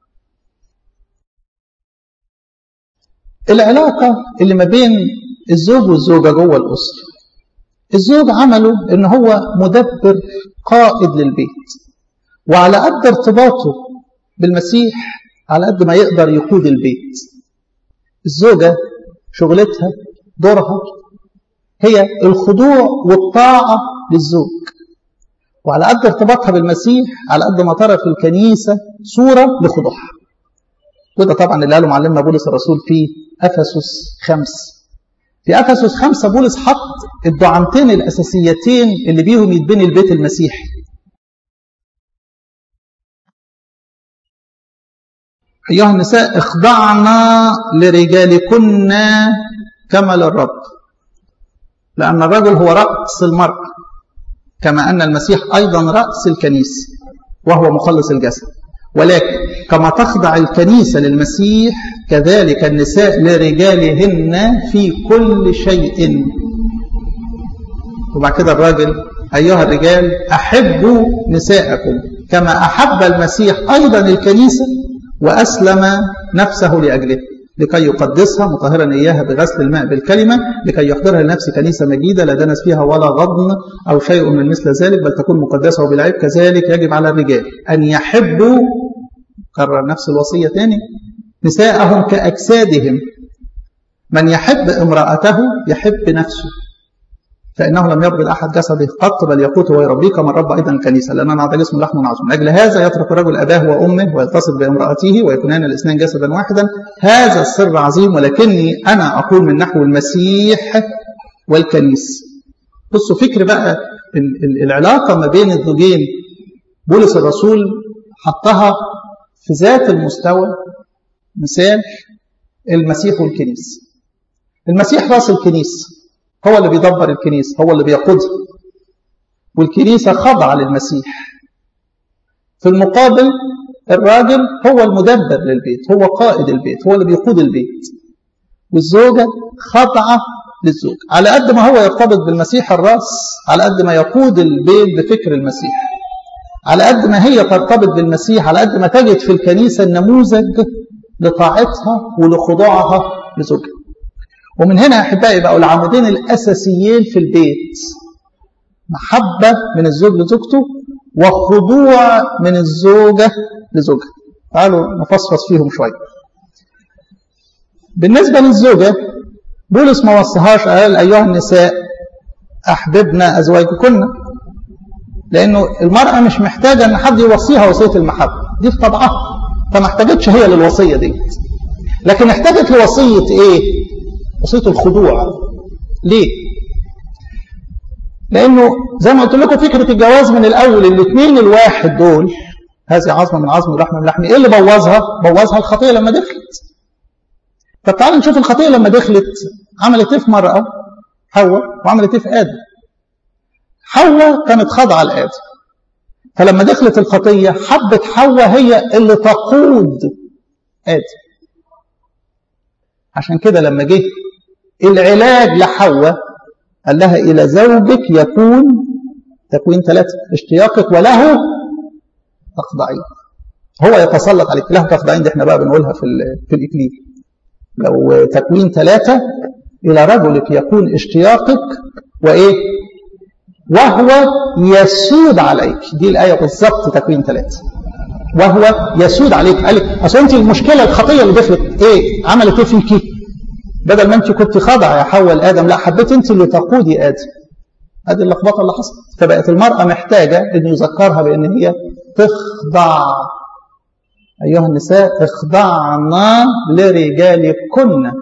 العلاقة اللي ما بين الزوج والزوجة جوه الأسرة الزوج عمله إن هو مدبر قائد للبيت وعلى قد ارتباطه بالمسيح على قد ما يقدر يقود البيت الزوجة شغلتها دورها هي الخضوع والطاعة للزوج وعلى قد ارتباطها بالمسيح على قد ما ترى في الكنيسة صورة لخضوعها وده طبعا اللي قاله معلمنا بولس الرسول في أفسس خمس في أفسس خمسة بولس حط الدعامتين الأساسيتين اللي بيهم يتبني البيت المسيحي أيها النساء اخضعنا لرجالكن كما للرب لأن الرجل هو رأس المرأة كما أن المسيح أيضا رأس الكنيسة وهو مخلص الجسد ولكن كما تخضع الكنيسة للمسيح كذلك النساء لرجالهن في كل شيء وبعد كده الراجل أيها الرجال أحبوا نساءكم كما أحب المسيح أيضا الكنيسة وأسلم نفسه لأجله لكي يقدسها مطهرا إياها بغسل الماء بالكلمة لكي يحضرها لنفس كنيسة مجيدة لا دنس فيها ولا غضن أو شيء من مثل ذلك بل تكون مقدسة وبلا عيب كذلك يجب على الرجال أن يحبوا كرر نفس الوصية تاني نساءهم كأجسادهم من يحب امرأته يحب نفسه فإنه لم يبغض أحد جسده قط بل يقوته ويربيه كما رب أيضا الكنيسة لأننا نعطى جسم لحم عظم من أجل هذا يترك الرجل أباه وأمه ويلتصق بامرأته ويكونان الاثنين جسدا واحدا هذا السر عظيم ولكني أنا أقول من نحو المسيح والكنيسة بصوا فكر بقى العلاقة ما بين الزوجين بولس الرسول حطها في ذات المستوى مثال المسيح والكنيسة المسيح راس الكنيسة هو اللي بيدبر الكنيسة هو اللي بيقودها والكنيسة خاضعة للمسيح في المقابل الراجل هو المدبر للبيت هو قائد البيت هو اللي بيقود البيت والزوجة خاضعة للزوج على قد ما هو يرتبط بالمسيح الراس على قد ما يقود البيت بفكر المسيح على قد ما هي ترتبط بالمسيح على قد ما تجد في الكنيسة النموذج لطاعتها ولخضوعها لزوجها ومن هنا يا احبائي بقوا العمودين الاساسيين في البيت محبه من الزوج لزوجته وخضوع من الزوجه لزوجها تعالوا نفصفص فيهم شويه بالنسبه للزوجه بولس ما وصهاش قال ايها النساء احببنا ازواجكن لانه المراه مش محتاجه ان حد يوصيها وصيه المحبه دي في طبعها فما احتاجتش هي للوصيه دي لكن احتاجت لوصيه ايه وصيه الخضوع ليه لانه زي ما قلت لكم فكره الجواز من الاول الاثنين الواحد دول هذه عظمه من عظم ولحم من لحم ايه اللي بوظها بوظها الخطيه لما دخلت طب تعالوا نشوف الخطيه لما دخلت عملت ايه في مرأة حواء وعملت ايه في ادم حواء كانت خاضعه لادم فلما دخلت الخطيه حبت حواء هي اللي تقود ادم عشان كده لما جه العلاج لحواء قال لها إلى زوجك يكون تكوين ثلاثة اشتياقك وله تخضعين هو يتسلط عليك له تخضعين دي احنا بقى بنقولها في في الإكليل لو تكوين ثلاثة إلى رجلك يكون اشتياقك وإيه وهو يسود عليك دي الآية بالظبط تكوين ثلاثة وهو يسود عليك قال لك اصل انت المشكله الخطيه اللي دخلت ايه عملت ايه فيكي بدل ما انت كنت خاضعه يا حواء لادم لا حبيت انت اللي تقودي ادم هذه اللخبطه اللي حصلت فبقت المراه محتاجه انه يذكرها بان هي تخضع ايها النساء اخضعن لرجالكن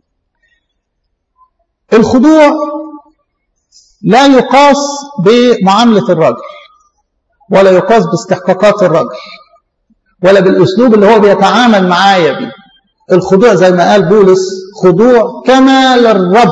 الخضوع لا يقاس بمعامله الرجل ولا يقاس باستحقاقات الرجل ولا بالاسلوب اللي هو بيتعامل معايا بيه الخضوع زي ما قال بولس خضوع كما للرب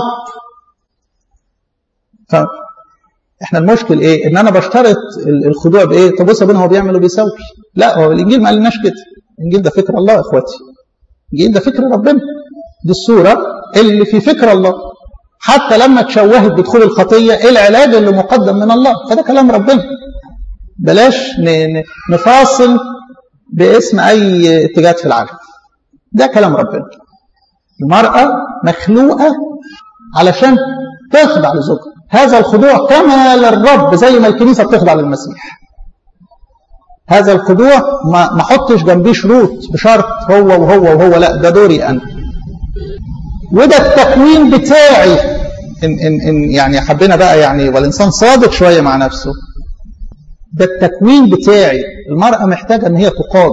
فاحنا المشكل ايه ان انا بشترط الخضوع بايه طب بص يا هو بيعمل وبيسوي لا هو الانجيل ما قالناش كده الانجيل ده فكر الله يا اخواتي الانجيل ده فكر ربنا دي الصوره اللي في فكر الله حتى لما تشوهت بدخول الخطيه ايه العلاج اللي مقدم من الله فده كلام ربنا بلاش نفاصل باسم أي اتجاهات في العالم ده كلام ربنا المرأة مخلوقة علشان تخضع لزوجها هذا الخضوع كما للرب زي ما الكنيسة بتخضع للمسيح هذا الخضوع ما ما احطش جنبيه شروط بشرط هو وهو وهو لا ده دوري انا وده التكوين بتاعي ان ان ان يعني حبينا بقى يعني والانسان صادق شويه مع نفسه ده التكوين بتاعي المرأة محتاجة ان هي تقاد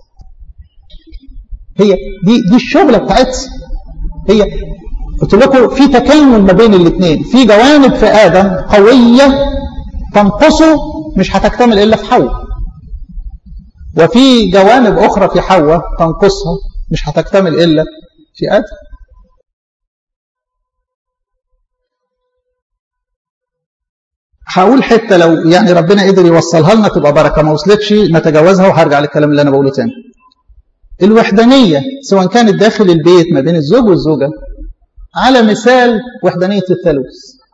هي دي دي الشغلة بتاعتها هي قلت لكم في تكامل ما بين الاثنين في جوانب في آدم قوية تنقصه مش هتكتمل إلا في حواء وفي جوانب أخرى في حواء تنقصها مش هتكتمل إلا في آدم هقول حته لو يعني ربنا قدر يوصلها لنا تبقى بركه ما وصلتش نتجاوزها وهرجع للكلام اللي انا بقوله تاني. الوحدانيه سواء كانت داخل البيت ما بين الزوج والزوجه على مثال وحدانيه الثالوث.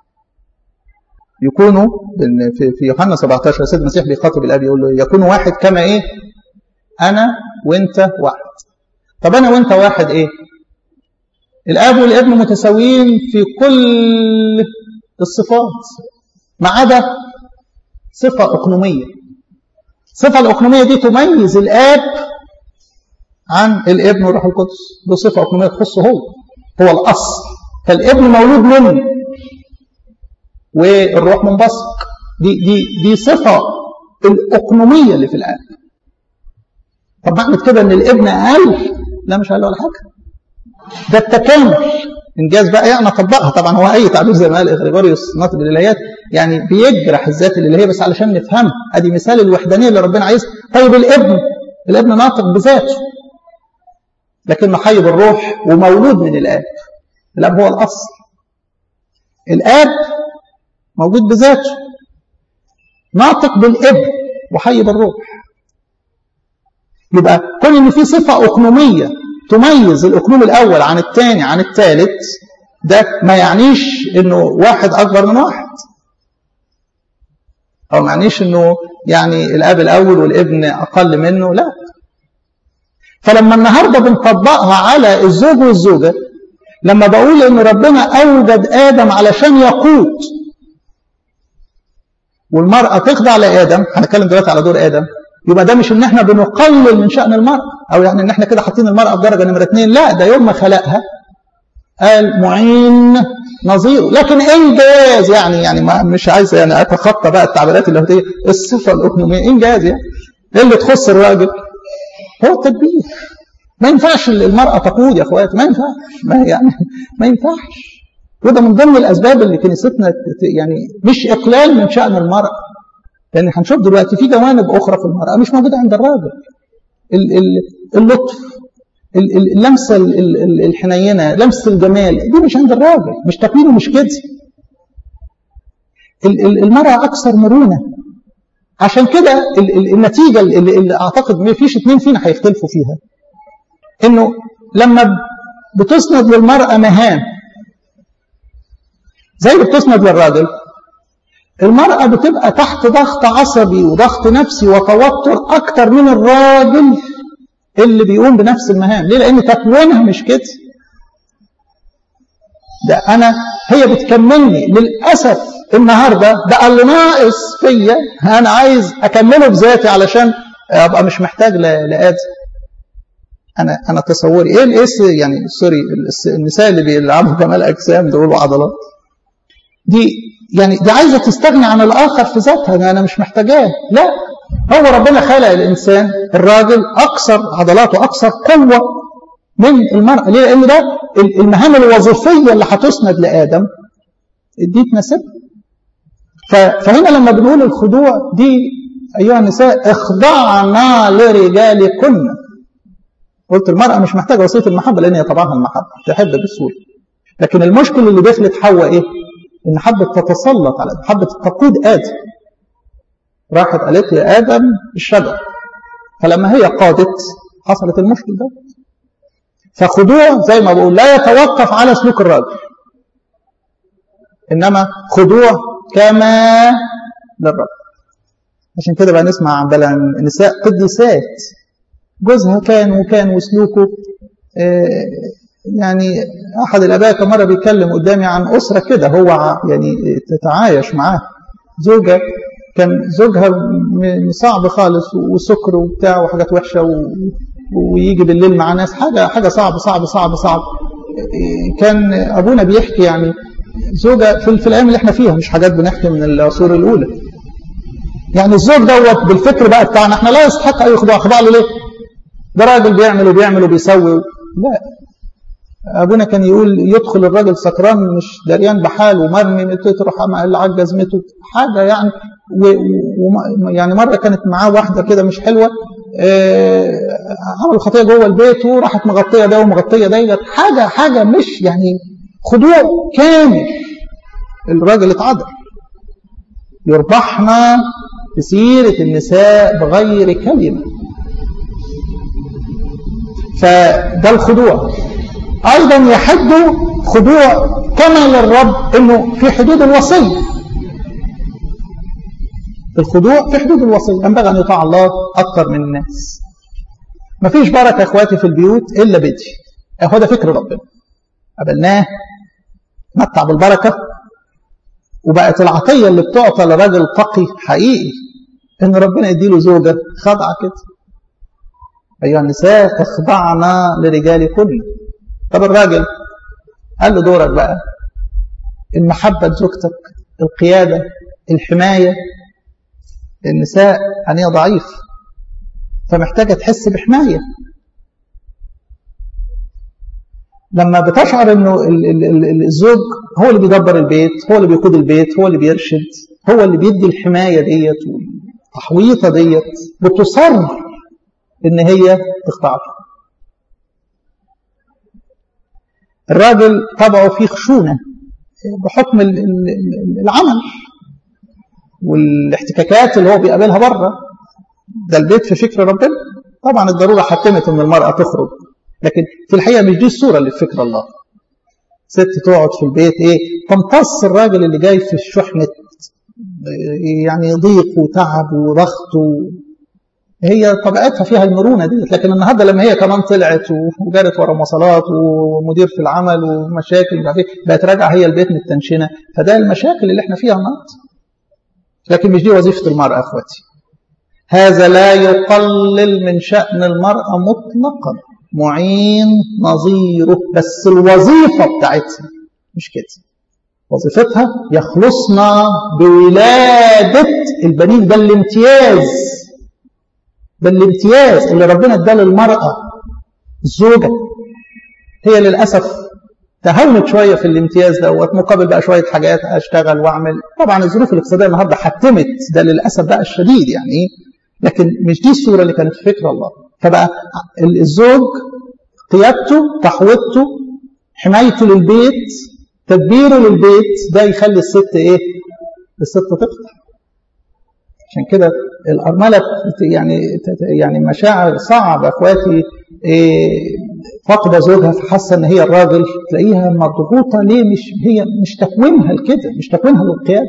يكونوا في يوحنا 17 السيد المسيح بيخاطب الاب يقول له يكون واحد كما ايه؟ انا وانت واحد. طب انا وانت واحد ايه؟ الاب والابن متساويين في كل الصفات ما عدا صفة أقنومية الصفة الأقنومية دي تميز الآب عن الابن والروح القدس دي صفة أقنومية تخصه هو هو الأصل فالابن مولود منه والروح منبثق دي دي دي صفة الأقنومية اللي في الآب طب معنى كده إن الابن أقل لا مش أقل ولا حاجة ده التكامل انجاز بقى يعني اطبقها طبعا هو اي تعبير زي ما قال غريغوريوس ناطق الالهيات يعني بيجرح الذات الالهيه بس علشان نفهمها ادي مثال الوحدانيه اللي ربنا عايزها طيب الابن الابن ناطق بذاته لكنه حي بالروح ومولود من الاب الاب هو الاصل الاب موجود بذاته ناطق بالابن وحي بالروح يبقى كون ان في صفه اقنوميه تميز الاقنوم الاول عن الثاني عن الثالث ده ما يعنيش انه واحد اكبر من واحد او ما يعنيش انه يعني الاب الاول والابن اقل منه لا فلما النهارده بنطبقها على الزوج والزوجه لما بقول ان ربنا اوجد ادم علشان يقود والمراه تخضع لادم هنتكلم دلوقتي على دور ادم يبقى ده مش ان احنا بنقلل من شأن المرأة او يعني ان احنا كده حاطين المرأة في درجة نمرة اثنين لا ده يوم ما خلقها قال معين نظيره لكن انجاز يعني يعني ما مش عايز يعني اتخطى بقى التعبيرات اللاهوتيه الصفه الاقنوميه انجاز يعني اللي تخص الراجل هو التدبير ما ينفعش المراه تقود يا اخواتي ما ينفعش ما يعني ما ينفعش وده من ضمن الاسباب اللي كنيستنا يعني مش اقلال من شان المراه لان هنشوف دلوقتي في جوانب اخرى في المراه مش موجوده عند الراجل اللطف اللمسه الحنينه لمسه الجمال دي مش عند الراجل مش تكوينه مش كده المراه اكثر مرونه عشان كده النتيجه اللي, اللي اعتقد ما فيش اثنين فينا هيختلفوا فيها انه لما بتسند للمرأة مهام زي اللي بتسند للراجل المرأة بتبقى تحت ضغط عصبي وضغط نفسي وتوتر أكتر من الراجل اللي بيقوم بنفس المهام ليه؟ لأن تكوينها مش كده ده أنا هي بتكملني للأسف النهاردة بقى اللي ناقص فيا أنا عايز أكمله بذاتي علشان أبقى مش محتاج لآدم أنا أنا تصوري إيه الإيه يعني سوري النساء اللي بيلعبوا كمال أجسام دول وعضلات دي يعني دي عايزة تستغني عن الآخر في ذاتها أنا مش محتاجاه لا هو ربنا خلق الإنسان الراجل أكثر عضلاته أكثر قوة من المرأة ليه؟ لأن ده المهام الوظيفية اللي هتسند لآدم دي تناسبها فهنا لما بنقول الخضوع دي أيها النساء اخضعنا لرجالكن قلت المرأة مش محتاجة وصية المحبة لأن هي طبعها المحبة تحب بسهولة لكن المشكلة اللي دخلت حواء إيه؟ إن حبت تتسلط على حبت تقود آدم راحت قالت يا آدم الشجر فلما هي قادت حصلت المشكلة ده فخضوع زي ما بقول لا يتوقف على سلوك الراجل إنما خضوع كما للرب عشان كده بقى نسمع عن بلا نساء قديسات جوزها كان وكان وسلوكه يعني أحد الآباء كان مرة بيتكلم قدامي عن أسرة كده هو يعني تتعايش معاه زوجة كان زوجها صعب خالص وسكر وبتاع وحاجات وحشة و... ويجي بالليل مع ناس حاجة حاجة صعب صعب صعب صعب كان أبونا بيحكي يعني زوجة في, في الأيام اللي احنا فيها مش حاجات بنحكي من العصور الأولى يعني الزوج دوت بالفكر بقى بتاعنا احنا لا يستحق أي خضوع خضوع له ليه؟ ده راجل بيعمل وبيعمل وبيسوي لا ابونا كان يقول يدخل الراجل سكران مش دريان بحال ومرمي تروح على جزمته حاجه يعني و و يعني مره كانت معاه واحده كده مش حلوه اه عملوا خطيه جوه البيت وراحت مغطيه ده ومغطيه ديت حاجه حاجه مش يعني خضوع كامل الراجل اتعدل يربحنا بسيره النساء بغير كلمه فده الخضوع أيضا يحد خضوع كما للرب أنه في حدود الوصية الخضوع في حدود الوصية ينبغي أن يطاع الله أكثر من الناس ما فيش بركة أخواتي في البيوت إلا بدي هو ده فكر ربنا قبلناه متع بالبركة وبقت العطية اللي بتعطى لراجل تقي حقيقي إن ربنا يديله زوجة خاضعة كده أيها النساء اخضعنا لرجالكن طب الراجل قال له دورك بقى المحبة لزوجتك القيادة الحماية النساء يعني ضعيف فمحتاجة تحس بحماية لما بتشعر انه الزوج هو اللي بيدبر البيت هو اللي بيقود البيت هو اللي بيرشد هو اللي بيدي الحماية ديت والتحويطة ديت بتصر ان هي تخضع له الراجل طبعه فيه خشونة بحكم العمل والاحتكاكات اللي هو بيقابلها بره ده البيت في فكر ربنا طبعا الضرورة حتمت ان المرأة تخرج لكن في الحقيقة مش دي الصورة اللي في فكر الله ست تقعد في البيت ايه تمتص الراجل اللي جاي في شحنة يعني ضيق وتعب وضغط و... هي طبيعتها فيها المرونة دي لكن النهاردة لما هي كمان طلعت وجارت ورا مواصلات ومدير في العمل ومشاكل مش عارف بقت راجعة هي البيت متنشنة فده المشاكل اللي احنا فيها النهاردة لكن مش دي وظيفة المرأة اخواتي هذا لا يقلل من شأن المرأة مطلقا معين نظيره بس الوظيفة بتاعتها مش كده وظيفتها يخلصنا بولادة البنين ده الامتياز ده الامتياز اللي ربنا اداه للمرأة الزوجة هي للأسف تهونت شوية في الامتياز دوت مقابل بقى شوية حاجات أشتغل وأعمل طبعا الظروف الاقتصادية النهاردة حتمت ده للأسف بقى الشديد يعني إيه لكن مش دي الصورة اللي كانت في فكر الله فبقى الزوج قيادته تحويطه حمايته للبيت تدبيره للبيت ده يخلي الست ايه الست تقطع عشان كده الأرملة يعني يعني مشاعر صعبة اخواتي إيه فاقدة زوجها فحاسة ان هي الراجل تلاقيها مضغوطة ليه مش هي مش تكوينها لكده مش تكوينها للقيادة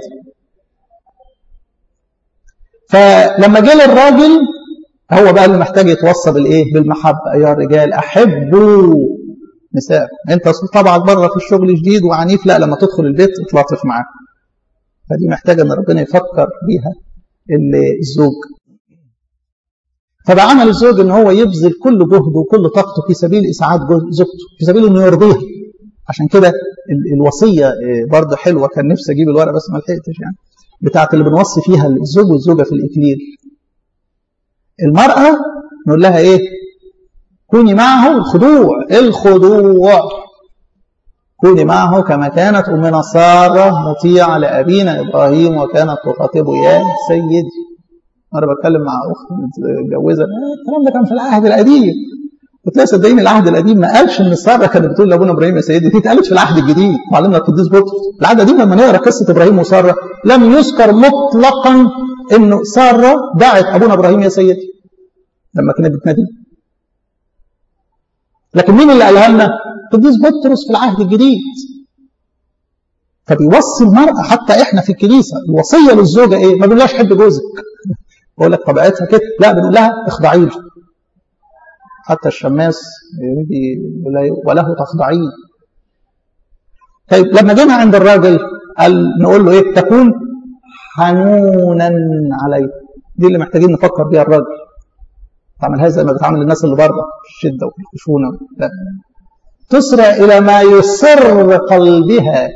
فلما جه للراجل هو بقى اللي محتاج يتوصى بالايه بالمحبة يا رجال احبوا نساء انت طبعا بره في الشغل جديد وعنيف لا لما تدخل البيت اتلاطف معاه فدي محتاجة ان ربنا يفكر بيها الزوج فبقى عمل الزوج ان هو يبذل كل جهده وكل طاقته في سبيل اسعاد زوجته في سبيل انه يرضيها عشان كده الوصيه برضه حلوه كان نفسي اجيب الورقه بس ما لحقتش يعني بتاعت اللي بنوصي فيها الزوج والزوجه في الاكليل المراه نقول لها ايه كوني معه الخضوع الخضوع كوني معه كما كانت امنا ساره مطيعه لابينا ابراهيم وكانت تخاطبه يا سيدي انا بتكلم مع اخت متجوزه الكلام ده كان في العهد القديم قلت لها صدقيني العهد القديم ما قالش ان ساره كانت بتقول لابونا ابراهيم يا سيدي دي اتقالت في العهد الجديد معلمنا القديس بطرس العهد القديم لما نقرا قصه ابراهيم وساره لم يذكر مطلقا انه ساره دعت ابونا ابراهيم يا سيدي لما كانت بتناديه لكن مين اللي قالها لنا؟ القديس بطرس في العهد الجديد فبيوصي المرأة حتى احنا في الكنيسة الوصية للزوجة ايه؟ ما بنقولهاش حب جوزك بقول لك طبيعتها كده لا بنقول لها اخضعي له حتى الشماس وله تخضعين طيب لما جينا عند الراجل قال نقول له ايه تكون حنونا عليه دي اللي محتاجين نفكر بيها الراجل تعملها زي ما بتعامل الناس اللي بره الشده والخشونه لا تسرع الى ما يسر قلبها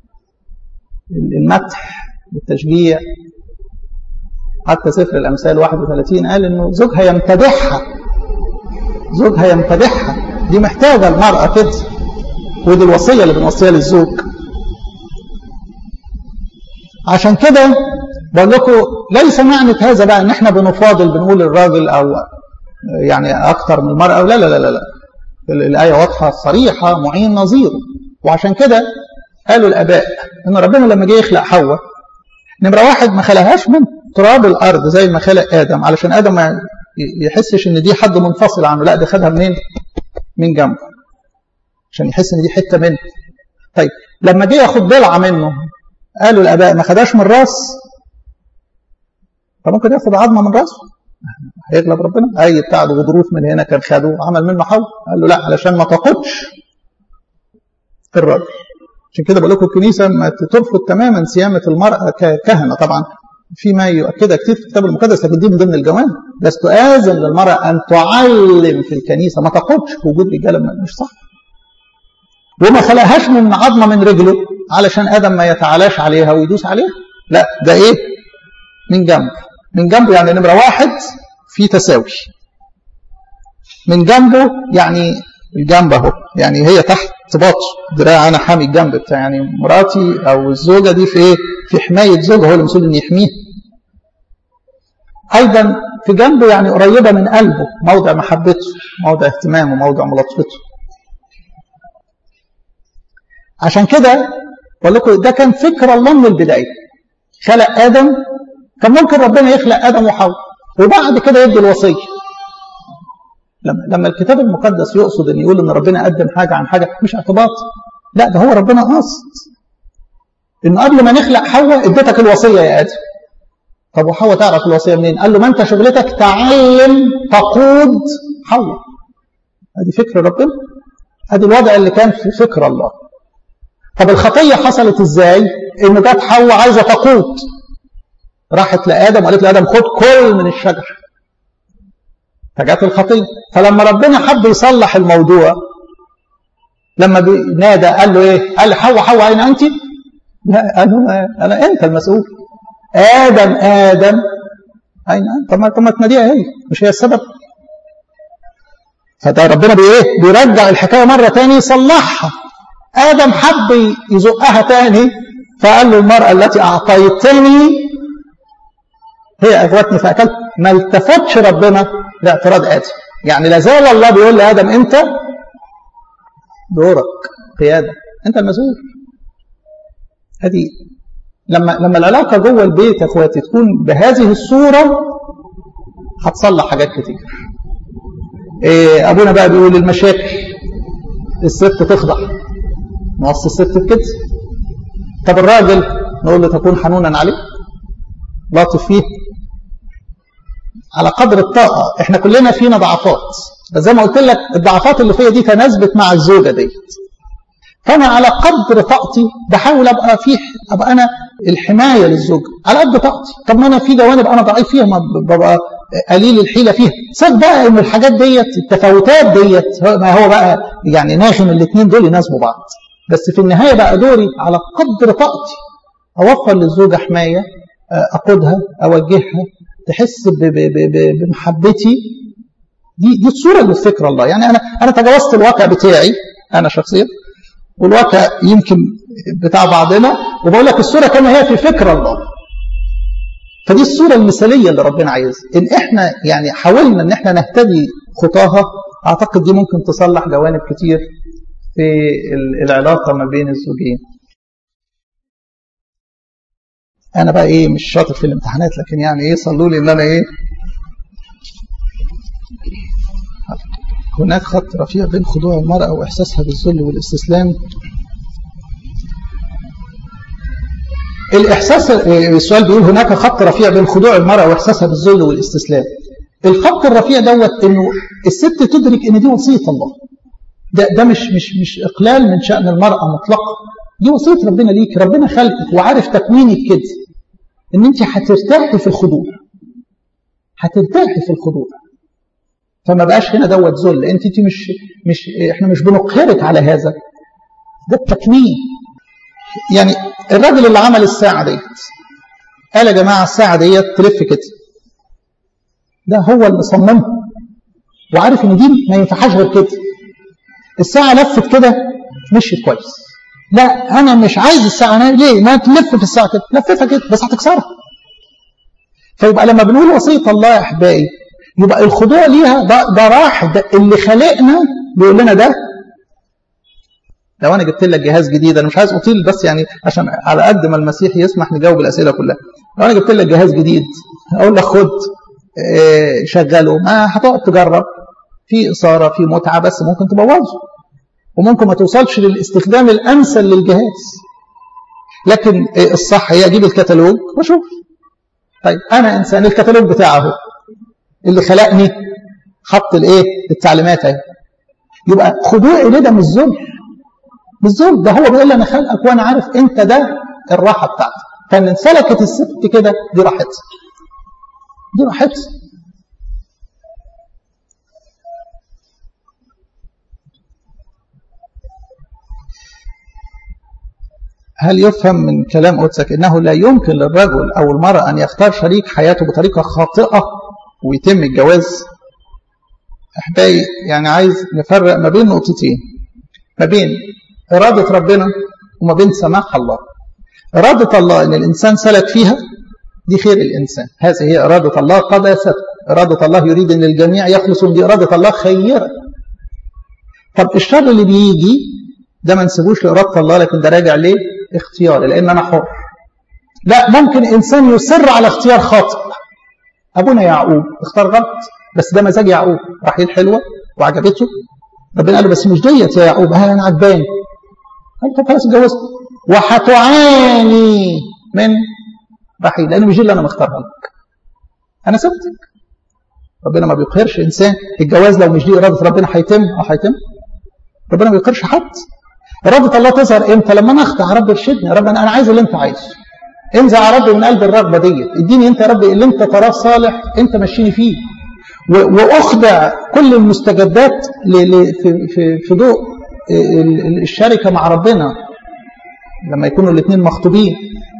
المدح والتشجيع حتى سفر الأمثال 31 قال إنه زوجها يمتدحها زوجها يمتدحها دي محتاجة المرأة كده ودي الوصية اللي بنوصيها للزوج عشان كده بقول لكم ليس معنى هذا بقى ان احنا بنفاضل بنقول الراجل او يعني اكتر من المرأة لا لا لا لا, لا. الآية واضحة صريحة معين نظير وعشان كده قالوا الآباء ان ربنا لما جه يخلق حواء نمرة واحد ما خلقهاش من تراب الارض زي ما خلق ادم علشان ادم ما يحسش ان دي حد منفصل عنه لا ده خدها منين من جنبه عشان يحس ان دي حته منه طيب لما جه ياخد ضلعه منه قالوا الاباء ما خدهاش من الراس فممكن ياخد عظمه من راسه هيغلب ربنا اي بتاع غضروف من هنا كان خده عمل منه حول قال له لا علشان ما تقودش الراجل عشان كده بقول لكم الكنيسه ما ترفض تماما صيامه المراه ككهنه طبعا في ما يؤكدها كتير في الكتاب المقدس لكن دي من ضمن الجوانب لست آذن للمرأة أن تعلم في الكنيسة ما تقودش وجود رجالة مش صح وما خلقهاش من عظمة من رجله علشان آدم ما يتعالاش عليها ويدوس عليها لا ده إيه من جنب من جنبه يعني نمرة واحد في تساوي من جنبه يعني الجنب اهو يعني هي تحت باطش دراع انا حامي الجنب بتاع يعني مراتي او الزوجه دي في ايه في حمايه زوجها هو المسؤول ان يحميه ايضا في جنبه يعني قريبه من قلبه موضع محبته موضع اهتمامه موضع ملاطفته عشان كده بقول لكم ده كان فكر الله من البدايه خلق ادم كان ممكن ربنا يخلق ادم وحواء وبعد كده يدي الوصيه لما لما الكتاب المقدس يقصد ان يقول ان ربنا قدم حاجه عن حاجه مش اعتباط لا ده هو ربنا قاصد ان قبل ما نخلق حواء اديتك الوصيه يا ادم طب وحواء تعرف الوصيه منين؟ قال له ما انت شغلتك تعلم تقود حواء ادي فكر ربنا ادي الوضع اللي كان في فكر الله طب الخطيه حصلت ازاي؟ انه جت حواء عايزه تقود راحت لادم وقالت لادم خد كل من الشجر فجت الخطيه فلما ربنا حب يصلح الموضوع لما نادى قال له ايه؟ قال حواء حواء اين انت؟ لا قال له انا انت المسؤول ادم ادم اين انت؟ طب ما طب ما تناديها هي مش هي السبب؟ فده ربنا بايه؟ بيرجع الحكايه مره تاني يصلحها ادم حب يزقها تاني فقال له المراه التي اعطيتني هي اغوتني فاكلت ما التفتش ربنا لاعتراض ادم يعني لا زال الله بيقول لادم انت دورك قياده انت المسؤول هذه لما لما العلاقه جوه البيت يا اخواتي تكون بهذه الصوره هتصلح حاجات كتير إيه ابونا بقى بيقول المشاكل الست تخضع نوصي الست بكده طب الراجل نقول له تكون حنونا عليه لاطف فيه على قدر الطاقة احنا كلنا فينا ضعفات بس زي ما قلت لك الضعفات اللي فيا دي تناسبت مع الزوجة ديت فانا على قدر طاقتي بحاول ابقى فيه ابقى انا الحمايه للزوج على قد طاقتي طب ما انا في جوانب انا ضعيف فيها ما ببقى قليل الحيله فيها صدق بقى ان الحاجات ديت التفاوتات ديت ما هو بقى يعني ناغم الاثنين دول يناسبوا بعض بس في النهايه بقى دوري على قدر طاقتي اوفر للزوجه حمايه اقودها اوجهها تحس بمحبتي دي دي الصوره اللي في فكر الله يعني انا انا تجاوزت الواقع بتاعي انا شخصيا والواقع يمكن بتاع بعضنا وبقول لك الصوره كما هي في فكر الله فدي الصوره المثاليه اللي ربنا عايزها ان احنا يعني حاولنا ان احنا نهتدي خطاها اعتقد دي ممكن تصلح جوانب كتير في العلاقه ما بين الزوجين انا بقى ايه مش شاطر في الامتحانات لكن يعني ايه صلوا لي ان انا ايه هناك خط رفيع بين خضوع المرأة وإحساسها بالذل والاستسلام الإحساس السؤال بيقول هناك خط رفيع بين خضوع المرأة وإحساسها بالذل والاستسلام الخط الرفيع دوت إنه الست تدرك إن دي وصية الله ده ده مش مش مش إقلال من شأن المرأة مطلقا دي وصية ربنا ليك ربنا خلقك وعارف تكوينك كده إن أنت هترتاحي في الخضوع هترتاحي في الخضوع فما بقاش هنا دوت ذل انت انت مش مش احنا مش بنقهرك على هذا ده التكوين يعني الراجل اللي عمل الساعه ديت قال يا جماعه الساعه ديت تلف كده ده هو اللي صممها وعارف ان دي ما ينفعهاش غير كده الساعه لفت كده مشيت كويس لا انا مش عايز الساعه أنا ليه ما تلف في الساعه كده لففها كده بس هتكسرها فيبقى لما بنقول وصيه الله يا احبائي يبقى الخضوع ليها ده, ده راح ده اللي خلقنا بيقول لنا ده لو انا جبت لك جهاز جديد انا مش عايز اطيل بس يعني عشان على قد ما المسيح يسمح نجاوب الاسئله كلها لو انا جبت لك جهاز جديد اقول لك خد اه شغله ما هتقعد تجرب في اثاره في متعه بس ممكن تبوظه وممكن ما توصلش للاستخدام الامثل للجهاز لكن اه الصح هي اجيب الكتالوج واشوف طيب انا انسان الكتالوج بتاعه اللي خلقني حط الايه التعليمات اهي يبقى خضوعي لده مش ذل مش ذل ده هو بيقول لي انا خلقك وانا عارف انت ده الراحه بتاعتك فان انسلكت الست كده دي راحتها دي راحتها هل يفهم من كلام قدسك انه لا يمكن للرجل او المراه ان يختار شريك حياته بطريقه خاطئه ويتم الجواز احبائي يعني عايز نفرق ما بين نقطتين ما بين إرادة ربنا وما بين سماح الله إرادة الله أن الإنسان سلك فيها دي خير الإنسان هذه هي إرادة الله قدست إرادة الله يريد أن الجميع يخلصون دي إرادة الله خيرة طب الشر اللي بيجي ده ما نسيبوش لإرادة الله لكن ده راجع ليه اختياري لأن أنا حر لا ممكن إنسان يصر على اختيار خاطئ أبونا يعقوب اختار غلط بس ده مزاج يعقوب رحيل حلوة وعجبته ربنا قال له بس مش ديت يا يعقوب ها أنا عجباني قال طب خلاص اتجوزت وهتعاني من رحيل لأن مش دي اللي أنا مختارها لك أنا سبتك ربنا ما بيقهرش إنسان الجواز لو مش دي إرادة ربنا هيتم أو هيتم ربنا ما بيقهرش حد إرادة الله تظهر إمتى لما أنا أخضع يا رب ارشدني يا رب أنا عايز اللي أنت عايزه انزع يا رب من قلب الرغبة ديت اديني أنت يا رب اللي أنت تراه صالح أنت مشيني فيه وأخضع كل المستجدات في, في, في ضوء الشركة مع ربنا لما يكونوا الاثنين مخطوبين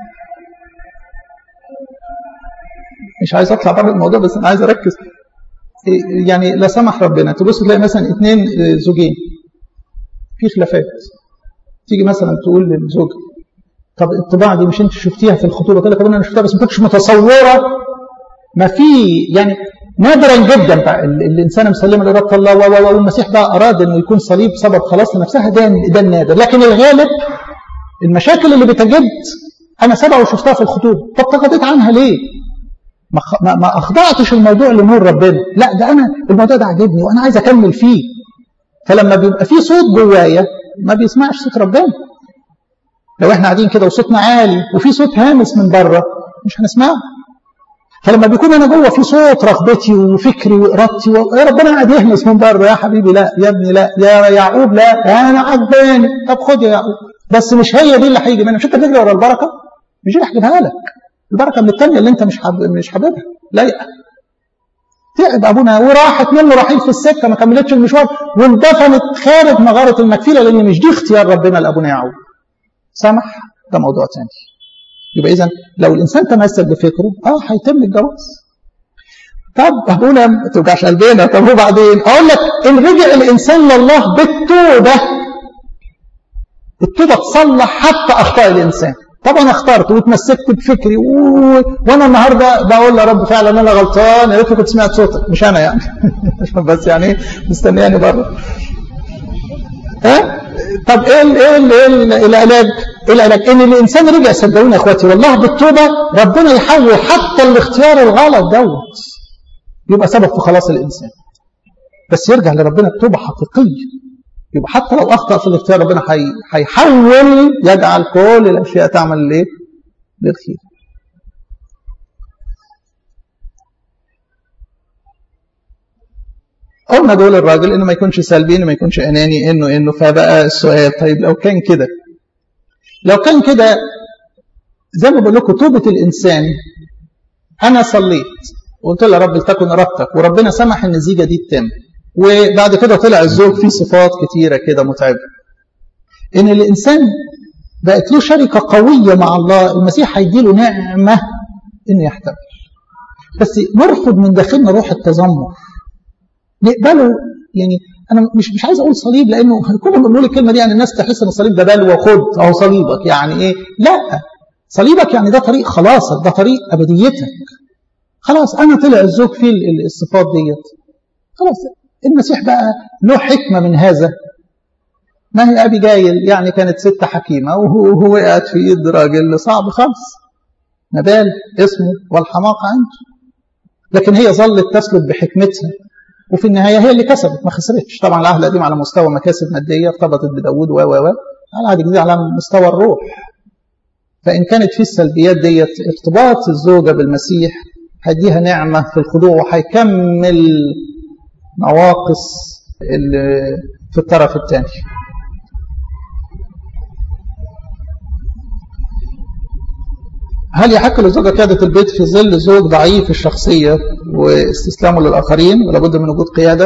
مش عايز اطلع بره الموضوع بس انا عايز اركز يعني لا سمح ربنا تبص تلاقي مثلا اثنين زوجين في خلافات تيجي مثلا تقول للزوجه طب الطباع دي مش انت شفتيها في الخطوبه تقول لك انا شفتها بس ما كنتش متصوره ما في يعني نادرا جدا بقى الانسان مسلم لاراده الله والمسيح بقى اراد انه يكون صليب سبب خلاص لنفسها ده ده النادر لكن الغالب المشاكل اللي بتجد انا سبق وشفتها في الخطوبه طب تغاضيت عنها ليه؟ ما ما, ما اخضعتش الموضوع لنور ربنا لا ده انا الموضوع ده عاجبني وانا عايز اكمل فيه فلما بيبقى في صوت جوايا ما بيسمعش صوت ربنا لو احنا قاعدين كده وصوتنا عالي وفي صوت هامس من بره مش هنسمعه فلما بيكون انا جوه في صوت رغبتي وفكري وارادتي و... يا ربنا قاعد يهمس من بره يا حبيبي لا يا ابني لا يا يعقوب لا انا عجباني طب خد يا يعقوب بس مش هي دي اللي هيجي منها مش انت بتجري ورا البركه مش دي اللي هجيبها لك البركه من الثانيه اللي انت مش حابب مش حاببها لا تعب ابونا وراحت منه رحيل في السكه ما كملتش المشوار واندفنت خارج مغاره المكفيله لان مش دي اختيار ربنا لابونا يعقوب سمح ده موضوع ثاني يبقى اذا لو الانسان تمسك بفكره اه هيتم الجواز طب ابونا ما توجعش قلبنا طب وبعدين اقول لك ان رجع الانسان لله بالتوبه التوبه تصلح حتى اخطاء الانسان طب انا اخترت واتمسكت بفكري و... وانا النهارده بقول يا رب فعلا انا غلطان يا ريت كنت سمعت صوتك مش انا يعني بس يعني ايه مستنياني بره ها طب ايه ال ايه ال ايه ال العلاج؟ ايه العلاج؟ ان الانسان رجع صدقوني يا اخواتي والله بالتوبه ربنا يحول حتى الاختيار الغلط دوت يبقى سبب في خلاص الانسان. بس يرجع لربنا بتوبه حقيقيه. يبقى حتى لو اخطا في الاختيار ربنا هيحول يجعل كل الاشياء تعمل ليه؟ للخير. قلنا دول الراجل انه ما يكونش سلبي انه ما يكونش اناني انه انه فبقى السؤال طيب لو كان كده لو كان كده زي ما بقول لكم توبه الانسان انا صليت وقلت له يا رب لتكن ارادتك وربنا سمح ان الزيجه دي تتم وبعد كده طلع الزوج فيه صفات كتيره كده متعبه ان الانسان بقت له شركه قويه مع الله المسيح هيديله نعمه انه يحتمل بس نرفض من داخلنا روح التذمر نقبله يعني انا مش مش عايز اقول صليب لانه كل ما بنقول الكلمه دي يعني الناس تحس ان الصليب ده بلوى خد اهو صليبك يعني ايه؟ لا صليبك يعني ده طريق خلاصك ده طريق ابديتك خلاص انا طلع الزوج فيه الصفات ديت خلاص المسيح بقى له حكمه من هذا ما هي ابي جايل يعني كانت ست حكيمه وهو وقعت في ايد راجل صعب خالص نبال اسمه والحماقه عنده لكن هي ظلت تسلك بحكمتها وفي النهايه هي اللي كسبت ما خسرتش طبعا العهد القديم على مستوى مكاسب ماديه ارتبطت بداوود و و و العهد الجديد على مستوى الروح فان كانت في السلبيات ديت ارتباط الزوجه بالمسيح هيديها نعمه في الخضوع وهيكمل نواقص اللي في الطرف الثاني هل يحق للزوجة قيادة البيت في ظل زوج ضعيف الشخصية واستسلامه للآخرين ولا بد من وجود قيادة؟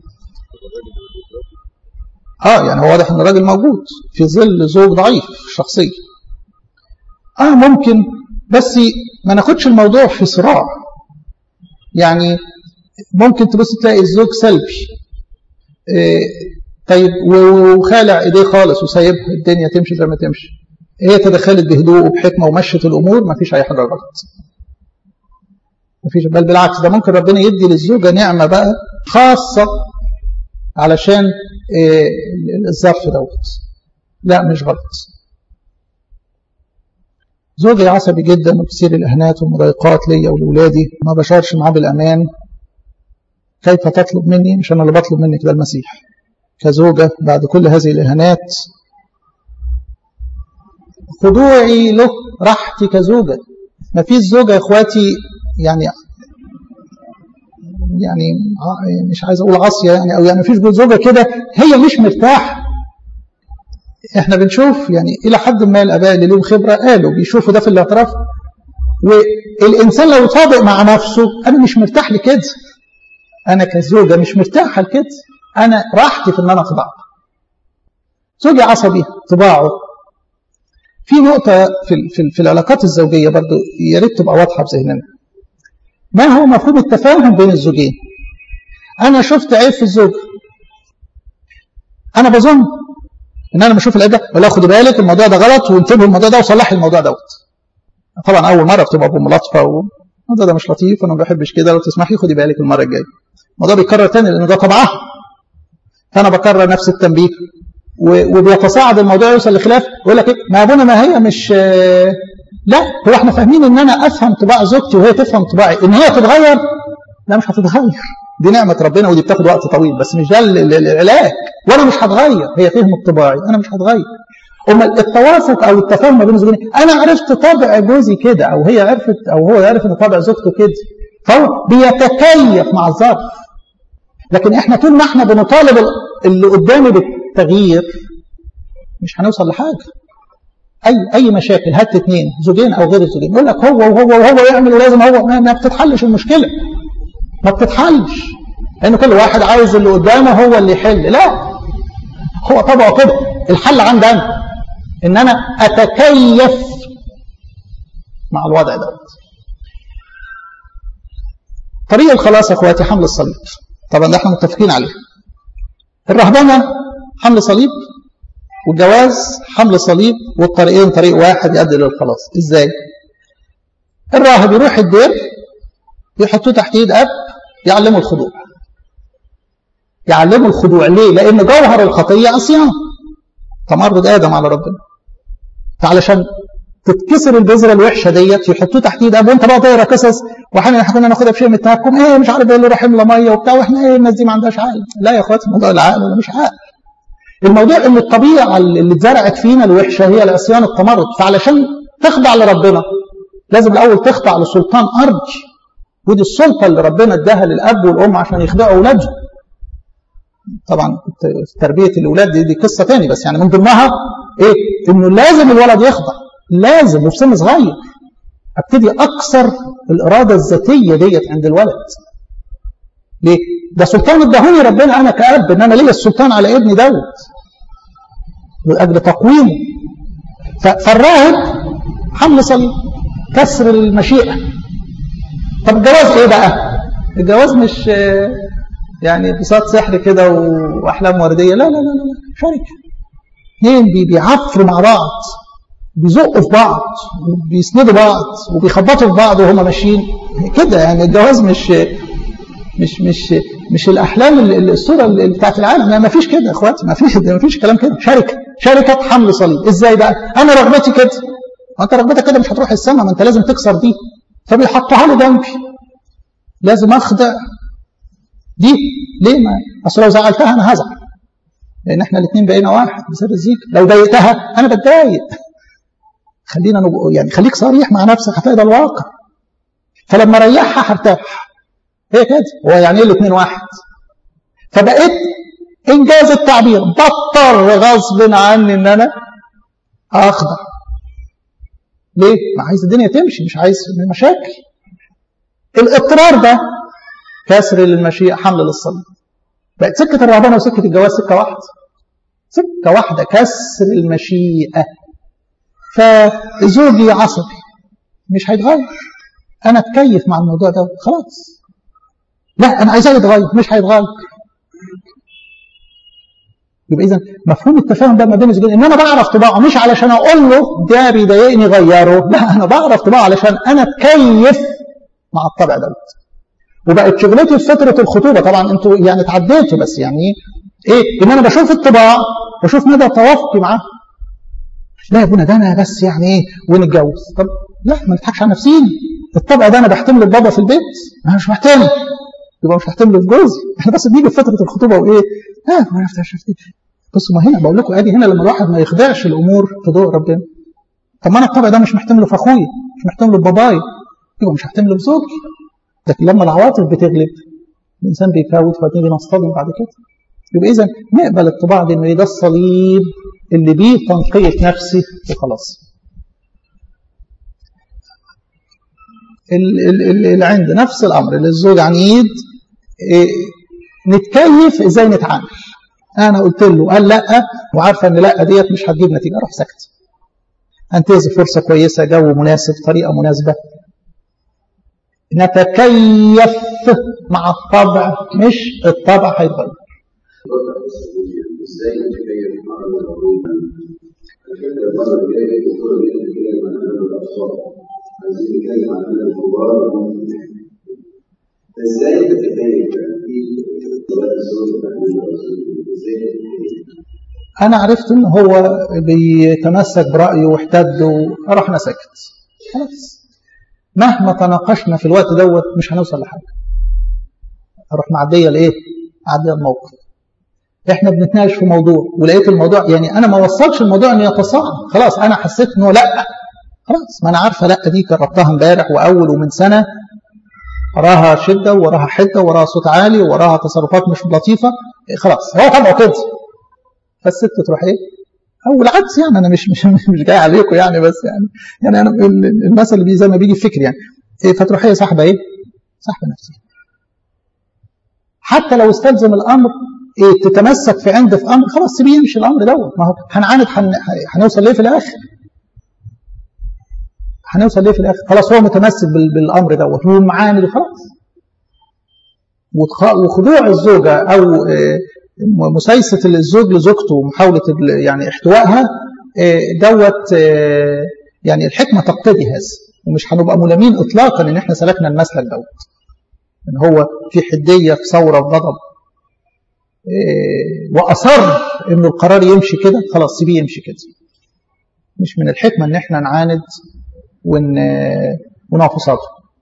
اه يعني هو واضح ان الراجل موجود في ظل زوج ضعيف الشخصية. اه ممكن بس ما ناخدش الموضوع في صراع. يعني ممكن تبص تلاقي الزوج سلبي. إيه طيب وخالع ايديه خالص وسايبها الدنيا تمشي زي ما تمشي. هي تدخلت بهدوء وبحكمه ومشت الامور ما فيش اي حاجه غلط. ما فيش بل بالعكس ده ممكن ربنا يدي للزوجه نعمه بقى خاصه علشان إيه الظرف دوت. لا مش غلط. زوجي عصبي جدا وكثير الاهانات والمضايقات ليا ولولادي ما بشعرش معاه بالامان كيف تطلب مني مش انا اللي بطلب منك ده المسيح كزوجه بعد كل هذه الاهانات خضوعي له راحتي كزوجة ما فيش زوجة يا اخواتي يعني يعني مش عايز اقول عاصية يعني او يعني ما فيش زوجة كده هي مش مرتاحة احنا بنشوف يعني الى حد ما الاباء اللي لهم خبرة قالوا بيشوفوا ده في الاعتراف والانسان لو صادق مع نفسه انا مش مرتاح لكده انا كزوجة مش مرتاحة لكده انا راحتي في ان انا اخضع زوجي عصبي طباعه في نقطة في, في, في العلاقات الزوجية برضو يا ريت تبقى واضحة في ذهننا. ما هو مفهوم التفاهم بين الزوجين؟ أنا شفت عيب في الزوج. أنا بظن إن أنا بشوف العيب ده ولا خدي بالك الموضوع ده غلط وانتبهوا الموضوع ده وصلحي الموضوع دوت. طبعا أول مرة بتبقى بملاطفة والموضوع ده مش لطيف وأنا ما بحبش كده لو تسمحي خدي بالك المرة الجاية. الموضوع بيتكرر تاني لأن ده طبعها. فأنا بكرر نفس التنبيه وبيتصاعد الموضوع يوصل لخلاف يقول لك ايه ما ابونا ما هي مش لا هو احنا فاهمين ان انا افهم طباع زوجتي وهي تفهم طباعي ان هي تتغير لا مش هتتغير دي نعمة ربنا ودي بتاخد وقت طويل بس مش ده العلاج وانا مش هتغير هي فهمت طباعي انا مش هتغير امال التوافق او التفاهم ما بين الزوجين انا عرفت طبع جوزي كده او هي عرفت او هو يعرف ان طبع زوجته كده فهو بيتكيف مع الظرف لكن احنا طول ما احنا بنطالب اللي قدامي بالتغيير مش هنوصل لحاجه اي اي مشاكل هات اثنين زوجين او غير الزوجين يقول لك هو وهو وهو يعمل ولازم هو ما, ما بتتحلش المشكله ما بتتحلش لان كل واحد عايز اللي قدامه هو اللي يحل لا هو طبعه كده الحل عندي انا ان انا اتكيف مع الوضع دوت طريق الخلاص يا اخواتي حمل الصليب طبعا ده احنا متفقين عليه الرهبنه حمل صليب والجواز حمل صليب والطريقين طريق واحد يؤدي للخلاص ازاي الراهب يروح الدير يحطوه تحت ايد اب يعلمه الخضوع يعلمه الخضوع ليه لان جوهر الخطيه عصيان تمرد ادم على ربنا فعلشان تتكسر البذره الوحشه ديت يحطوه تحت ايد اب وانت بقى تقرا قصص واحيانا احنا كنا ناخدها بشيء من التهكم ايه مش عارف ايه اللي راح يملى ميه وبتاع واحنا ايه الناس دي ما عندهاش عقل لا يا اخواتي موضوع العقل ولا مش عقل الموضوع ان الطبيعه اللي اتزرعت فينا الوحشه هي العصيان التمرد فعلشان تخضع لربنا لازم الاول تخضع لسلطان ارضي ودي السلطه اللي ربنا اداها للاب والام عشان يخدعوا اولادهم طبعا تربيه الاولاد دي, دي قصه ثانيه بس يعني من ضمنها ايه انه لازم الولد يخضع لازم وفي سن صغير ابتدي اكسر الاراده الذاتيه ديت عند الولد ليه ده سلطان اداهوني ربنا انا كاب ان انا ليا السلطان على ابني دوت لاجل تقويمه فالراهب حمل صليب كسر المشيئه طب الجواز ايه بقى الجواز مش يعني بساط سحر كده واحلام ورديه لا لا لا لا شركه اثنين بيعفروا مع بعض بيزقوا في بعض بيسندوا بعض وبيخبطوا في بعض وهم ماشيين كده يعني الجواز مش مش مش مش الاحلام الصوره بتاعت العالم ما فيش كده يا اخواتي ما فيش ما فيش كلام كده شركه شركه حمل صليب ازاي بقى انا رغبتي كده ما انت رغبتك كده مش هتروح السما ما انت لازم تكسر دي فبيحطها لي جنبي لازم اخضع دي ليه ما اصل لو زعلتها انا هزعل لان احنا الاثنين بقينا واحد بسر الزيك لو ضايقتها انا بتضايق خلينا نبقى يعني خليك صريح مع نفسك هتلاقي ده الواقع فلما اريحها هرتاح هي كده هو يعني ايه الاثنين واحد فبقيت انجاز التعبير بضطر غصب عني ان انا اخضع ليه؟ ما عايز الدنيا تمشي مش عايز مشاكل الاضطرار ده كسر للمشيئة حمل للصليب بقت سكة الرهبنة وسكة الجواز سكة واحدة سكة واحدة كسر المشيئة فزوجي عصبي مش هيتغير انا اتكيف مع الموضوع ده خلاص لا انا عايزاه يتغير مش هيتغير يبقى اذا مفهوم التفاهم ده ما بين الزوجين ان انا بعرف طباعه مش علشان اقول له ده بيضايقني غيره لا انا بعرف طباعه علشان انا اتكيف مع الطبع دوت وبقت شغلتي في فتره الخطوبه طبعا انتوا يعني اتعديتوا بس يعني ايه ان انا بشوف الطباع بشوف مدى توافقي معاه لا يا ابونا ده انا بس يعني ايه ونتجوز طب لا ما نضحكش على نفسينا الطبع ده انا بحتمله لبابا في البيت انا مش محتمل يبقى مش هحتمله في جوزي احنا بس بنيجي في فتره الخطوبه وايه ها ما عرفتش بصوا ما هنا بقول لكم ادي هنا لما الواحد ما يخدعش الامور في ضوء ربنا طب ما انا الطبع ده مش محتمله في اخويا مش محتمله في بابايا يبقى مش هحتمله في زوجي لكن لما العواطف بتغلب الانسان بيفاوت فتيجي نصطدم بعد كده يبقى اذا نقبل الطباع دي ان ده الصليب اللي بيه تنقيه نفسي وخلاص اللي عند نفس الامر اللي الزوج عنيد إيه نتكيف ازاي نتعامل انا قلت له قال لا وعارفه ان لا ديت مش هتجيب نتيجه اروح سكت انتهز فرصه كويسه جو مناسب طريقه مناسبه نتكيف مع الطبع مش الطبع هيتغير ازاي نتكيف مع الموضوع الفكره المره الجايه الدكتور بيتكلم عن عدد الاطفال عايزين نتكلم عن عدد الكبار ازاي نتكيف في صلاه الزوج ازاي نتكيف انا عرفت ان هو بيتمسك برايه واحتد ورحنا سكت خلاص مهما تناقشنا في الوقت دوت مش هنوصل لحاجه اروح معديه لايه معديه الموقف احنا بنتناقش في موضوع ولقيت الموضوع يعني انا ما وصلش الموضوع ان يتصاعد خلاص انا حسيت انه لا خلاص ما انا عارفه لا دي جربتها امبارح واول ومن سنه وراها شده وراها حده وراها صوت عالي وراها تصرفات مش لطيفه خلاص هو طبعه كده فالست تروح ايه او العكس يعني انا مش مش مش جاي عليكم يعني بس يعني يعني انا المثل اللي زي ما بيجي في فكري يعني إيه فتروح هي ساحبه ايه؟ ساحبه نفسها حتى لو استلزم الامر إيه تتمسك في عند في امر خلاص سيبيه يمشي الامر دوت ما هو هنعاند هنوصل ليه في الاخر؟ هنوصل ليه في الاخر؟ خلاص هو متمسك بالامر دوت ومعاند وخلاص وخضوع الزوجه او إيه مسايسه الزوج لزوجته ومحاوله يعني احتوائها دوت يعني الحكمه تقتضي هذا ومش هنبقى ملامين اطلاقا ان احنا سلكنا المسلك دوت ان هو في حديه في ثوره في غضب واصر انه القرار يمشي كده خلاص سيبيه يمشي كده مش من الحكمه ان احنا نعاند ون ونقف قصاده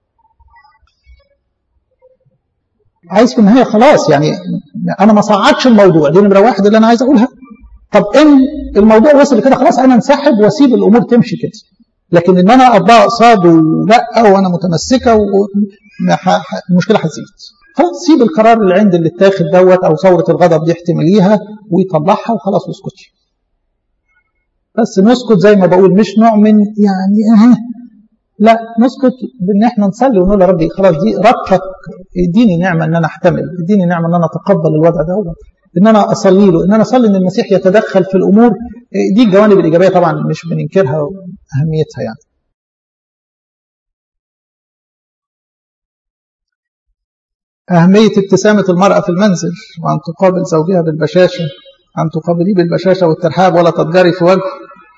عايز في النهايه خلاص يعني انا ما صعدش الموضوع دي نمره واحد اللي انا عايز اقولها طب ان الموضوع وصل كده خلاص انا انسحب واسيب الامور تمشي كده لكن ان انا ابقى قصاده لا وانا متمسكه المشكله هتزيد خلاص سيب القرار اللي عند اللي اتاخد دوت او ثوره الغضب دي احتماليها ويطلعها وخلاص واسكتي بس نسكت زي ما بقول مش نوع من يعني اه لا نسكت بان احنا نصلي ونقول يا ربي خلاص دي ربطك اديني نعمه ان انا احتمل اديني نعمه ان انا اتقبل الوضع ده ان انا اصلي له ان انا اصلي ان المسيح يتدخل في الامور دي الجوانب الايجابيه طبعا مش بننكرها اهميتها يعني أهمية ابتسامة المرأة في المنزل وأن تقابل زوجها بالبشاشة أن تقابليه بالبشاشة والترحاب ولا تتجري في وجهه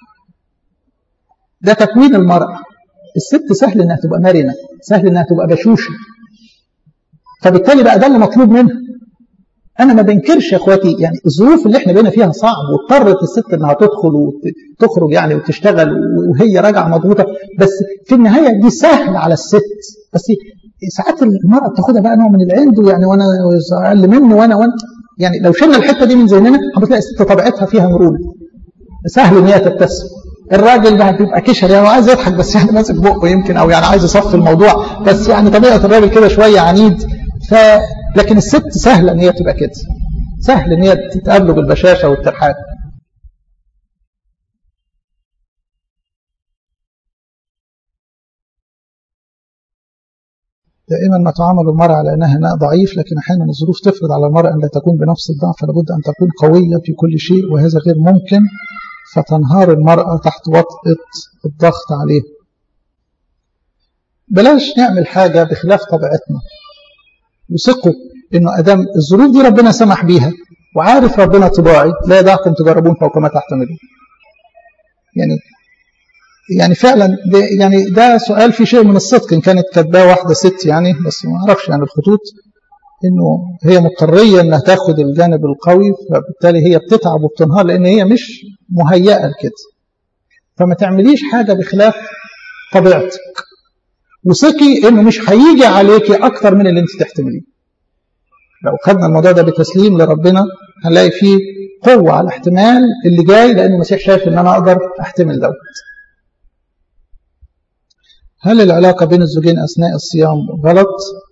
ده تكوين المرأة الست سهل انها تبقى مرنه سهل انها تبقى بشوشه فبالتالي بقى ده اللي مطلوب منها انا ما بنكرش يا اخواتي يعني الظروف اللي احنا بقينا فيها صعب واضطرت الست انها تدخل وتخرج يعني وتشتغل وهي راجعه مضغوطه بس في النهايه دي سهل على الست بس ساعات المراه بتاخدها بقى نوع من العند يعني وانا اقل منه وانا وانا يعني لو شلنا الحته دي من ذهننا هتلاقي الست طبيعتها فيها مرونه سهل ان هي تبتسم الراجل ده بيبقى كشر يعني عايز يضحك بس يعني ماسك بقه يمكن او يعني عايز يصفي الموضوع بس يعني طبيعه الراجل كده شويه عنيد ف لكن الست سهله ان هي تبقى كده سهل ان هي تتقابله بالبشاشه والترحاب دائما ما تعامل المرأة على أنها إناء ضعيف لكن أحيانا الظروف تفرض على المرأة أن لا تكون بنفس الضعف لابد أن تكون قوية في كل شيء وهذا غير ممكن فتنهار المرأة تحت وطأة الضغط عليه بلاش نعمل حاجة بخلاف طبيعتنا وثقوا انه ادام الظروف دي ربنا سمح بيها وعارف ربنا طباعي لا يدعكم تجربون فوق ما تحتملون يعني يعني فعلا ده يعني ده سؤال في شيء من الصدق ان كانت كاتباه واحده ست يعني بس ما اعرفش يعني الخطوط انه هي مضطريه انها تاخد الجانب القوي فبالتالي هي بتتعب وبتنهار لان هي مش مهيئه لكده فما تعمليش حاجه بخلاف طبيعتك وثقي انه مش هيجي عليكي اكتر من اللي انت تحتمليه لو خدنا الموضوع ده بتسليم لربنا هنلاقي فيه قوة على احتمال اللي جاي لأن المسيح شايف إن أنا أقدر أحتمل دوت. هل العلاقة بين الزوجين أثناء الصيام غلط؟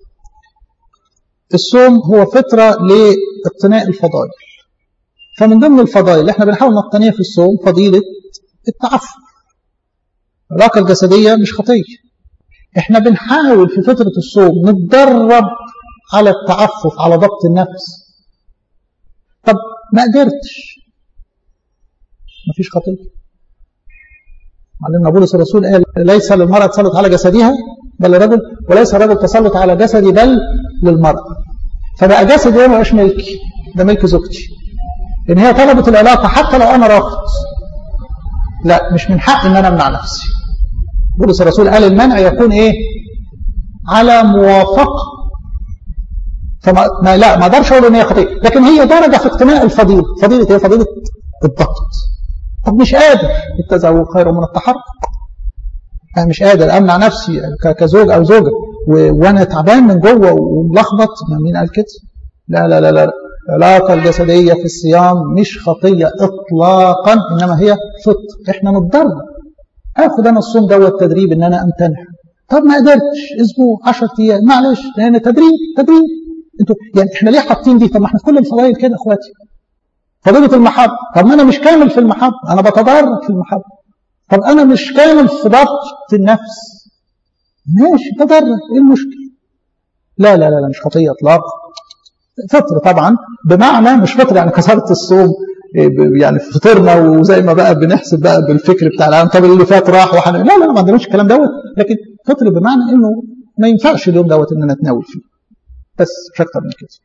الصوم هو فترة لاقتناء الفضائل. فمن ضمن الفضائل اللي احنا بنحاول نقتنيها في الصوم فضيلة التعفف. العلاقة الجسدية مش خطية. احنا بنحاول في فترة الصوم نتدرب على التعفف على ضبط النفس طب ما قدرتش مفيش خطيه معلمنا بولس الرسول قال ليس للمرأة تسلط على جسدها بل الرجل وليس الرجل تسلط على جسدي بل للمرأة فبقى جسدي ده مش ملكي ده ملك زوجتي ان هي طلبت العلاقة حتى لو انا رافض لا مش من حقي ان انا امنع نفسي بولس الرسول قال المنع يكون ايه على موافقه فما ما لا ما اقدرش اقول ان هي خطيه لكن هي درجه في اقتناء الفضيله فضيله ايه فضيله الضبط طب مش قادر التزوج خير من التحرك انا مش قادر امنع نفسي كزوج او زوجه وانا تعبان من جوه وملخبط ما مين قال كده لا لا لا لا العلاقه الجسديه في الصيام مش خطيه اطلاقا انما هي فطر احنا نتدرب اخد انا الصوم دوت تدريب ان انا امتنع طب ما قدرتش اسبوع 10 ايام معلش لان تدريب تدريب انتوا يعني احنا ليه حاطين دي طب ما احنا في كل الفضائل كده اخواتي فضيله المحبه طب ما انا مش كامل في المحبه انا بتدرج في المحبه طب انا مش كامل في ضبط النفس ماشي تدرج ايه المشكله لا لا لا, لا مش خطيه اطلاقا فطر طبعا بمعنى مش فطر يعني كسرت الصوم يعني فطرنا وزي ما بقى بنحسب بقى بالفكر بتاع العالم طب اللي فات راح وحن لا لا ما عندناش الكلام دوت لكن فطر بمعنى انه ما ينفعش اليوم دوت ان انا اتناول فيه بس مش اكتر من كده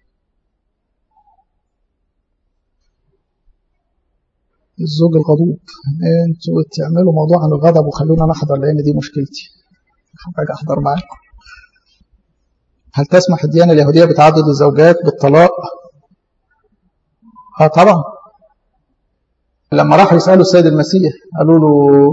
الزوج الغضوب انتوا تعملوا موضوع عن الغضب وخلونا نحضر لان دي مشكلتي حاجة احضر معاكم هل تسمح الديانة اليهودية بتعدد الزوجات بالطلاق اه طبعا لما راحوا يسألوا السيد المسيح قالوا له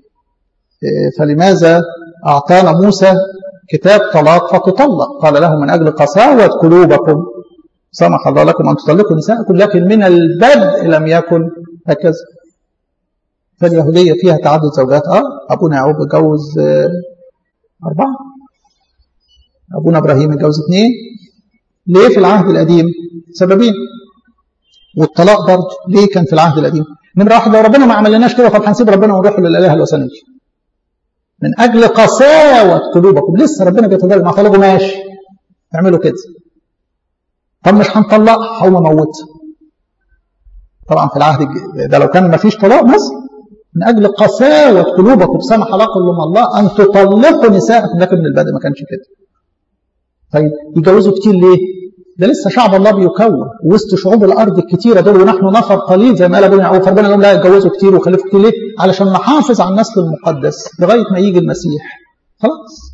فلماذا أعطانا موسى كتاب طلاق فتطلق قال له من أجل قساوة قلوبكم سمح الله لكم أن تطلقوا نساءكم لكن من البدء لم يكن هكذا فاليهودية فيها تعدد زوجات اه أبونا يعقوب اتجوز أربعة أبونا إبراهيم اتجوز اثنين ليه في العهد القديم سببين والطلاق برضه ليه كان في العهد القديم نمرة واحد لو ربنا ما عمل لناش كده طب هنسيب ربنا ونروح للآلهة الوثنية من أجل قساوة قلوبكم لسه ربنا بيتدرج مع طلبه ماشي اعملوا كده طب مش هنطلقها هقوم اموتها طبعا في العهد ده لو كان ما فيش طلاق مثلا من اجل قساوه قلوبكم سمح لكم الله ان تطلقوا نساءكم لكن من البدء ما كانش كده طيب يتجوزوا كتير ليه؟ ده لسه شعب الله بيكون وسط شعوب الارض الكتيره دول ونحن نفر قليل زي ما قال ابونا يعقوب فربنا لهم لا يتجوزوا كتير وخلفوا كتير ليه؟ علشان نحافظ على النسل المقدس لغايه ما يجي المسيح خلاص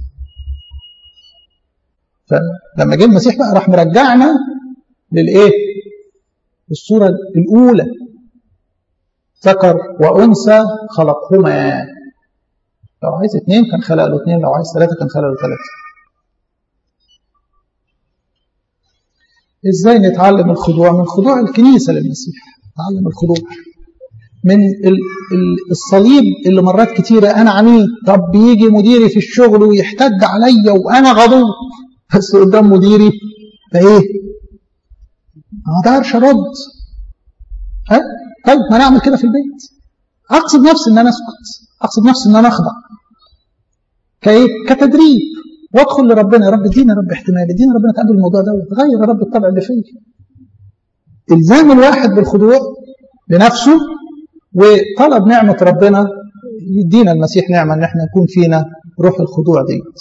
فلما جه المسيح بقى راح مرجعنا للايه؟ الصوره الاولى ذكر وانثى خلقهما لو عايز اثنين كان خلق له اثنين لو عايز ثلاثه كان خلق له ثلاثه ازاي نتعلم الخضوع من خضوع الكنيسه للمسيح نتعلم الخضوع من الصليب اللي مرات كتيرة أنا عميل طب بيجي مديري في الشغل ويحتد عليا وأنا غضوب بس قدام مديري فإيه؟ ما اقدرش أرد ها؟ طيب ما أنا أعمل كده في البيت أقصد نفسي إن أنا أسكت أقصد نفسي إن أنا أخضع كإيه؟ كتدريب وادخل لربنا يا رب ادينا رب احتمال ادينا ربنا تقبل الموضوع ده غير يا رب الطبع اللي فيه الزام الواحد بالخضوع لنفسه وطلب نعمة ربنا يدينا المسيح نعمة ان احنا يكون فينا روح الخضوع ديت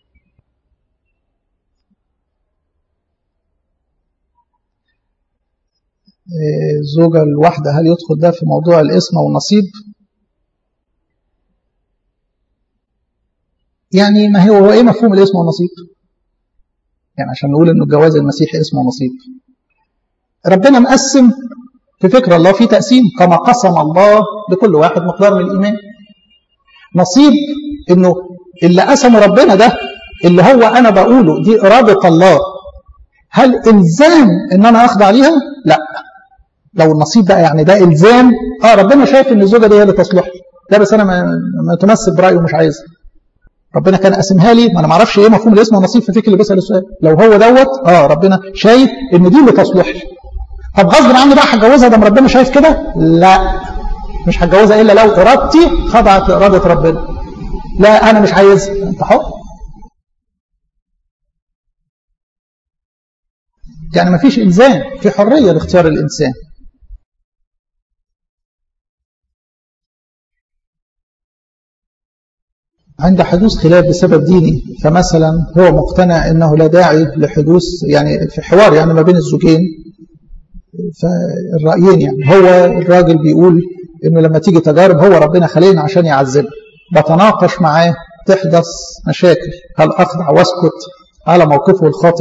الزوجة الواحدة هل يدخل ده في موضوع الاسم والنصيب يعني ما هو هو ايه مفهوم الاسم والنصيب يعني عشان نقول انه الجواز المسيحي اسمه نصيب ربنا مقسم في فكر الله في تقسيم كما قسم الله لكل واحد مقدار من الايمان نصيب انه اللي قسمه ربنا ده اللي هو انا بقوله دي اراده الله هل الزام ان انا اخضع ليها لا لو النصيب بقى يعني ده الزام اه ربنا شايف ان الزوجه دي هي اللي تصلح لا بس انا ما متمسك برايه ومش عايزها ربنا كان قاسمها لي ما انا ما اعرفش ايه مفهوم الاسم والنصيب في الفكر اللي بيسال السؤال لو هو دوت اه ربنا شايف ان دي اللي تصلح لي طب غصب عني بقى هتجوزها ده ربنا شايف كده لا مش هتجوزها الا لو ارادتي خضعت لاراده ربنا لا انا مش عايزها انت حر يعني ما فيش الزام في حريه لاختيار الانسان عند حدوث خلاف بسبب ديني فمثلا هو مقتنع انه لا داعي لحدوث يعني في حوار يعني ما بين الزوجين فالرأيين يعني هو الراجل بيقول انه لما تيجي تجارب هو ربنا خلينا عشان يعذبنا بتناقش معاه تحدث مشاكل هل اخضع واسكت على موقفه الخاطئ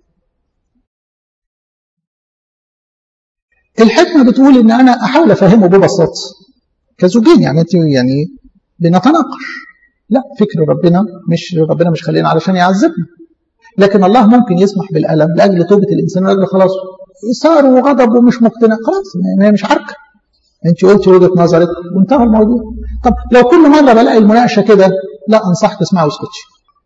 الحكمه بتقول ان انا احاول افهمه ببساطه كزوجين يعني انت يعني بنتناقش لا فكر ربنا مش ربنا مش خلينا علشان يعذبنا لكن الله ممكن يسمح بالألم لأجل توبة الإنسان لأجل خلاص إثار وغضب ومش مقتنع خلاص ما هي مش حركة أنت قلتي وجهة نظرك وانتهى الموضوع طب لو كل مرة بلاقي المناقشة كده لا أنصحك تسمعي واسكتي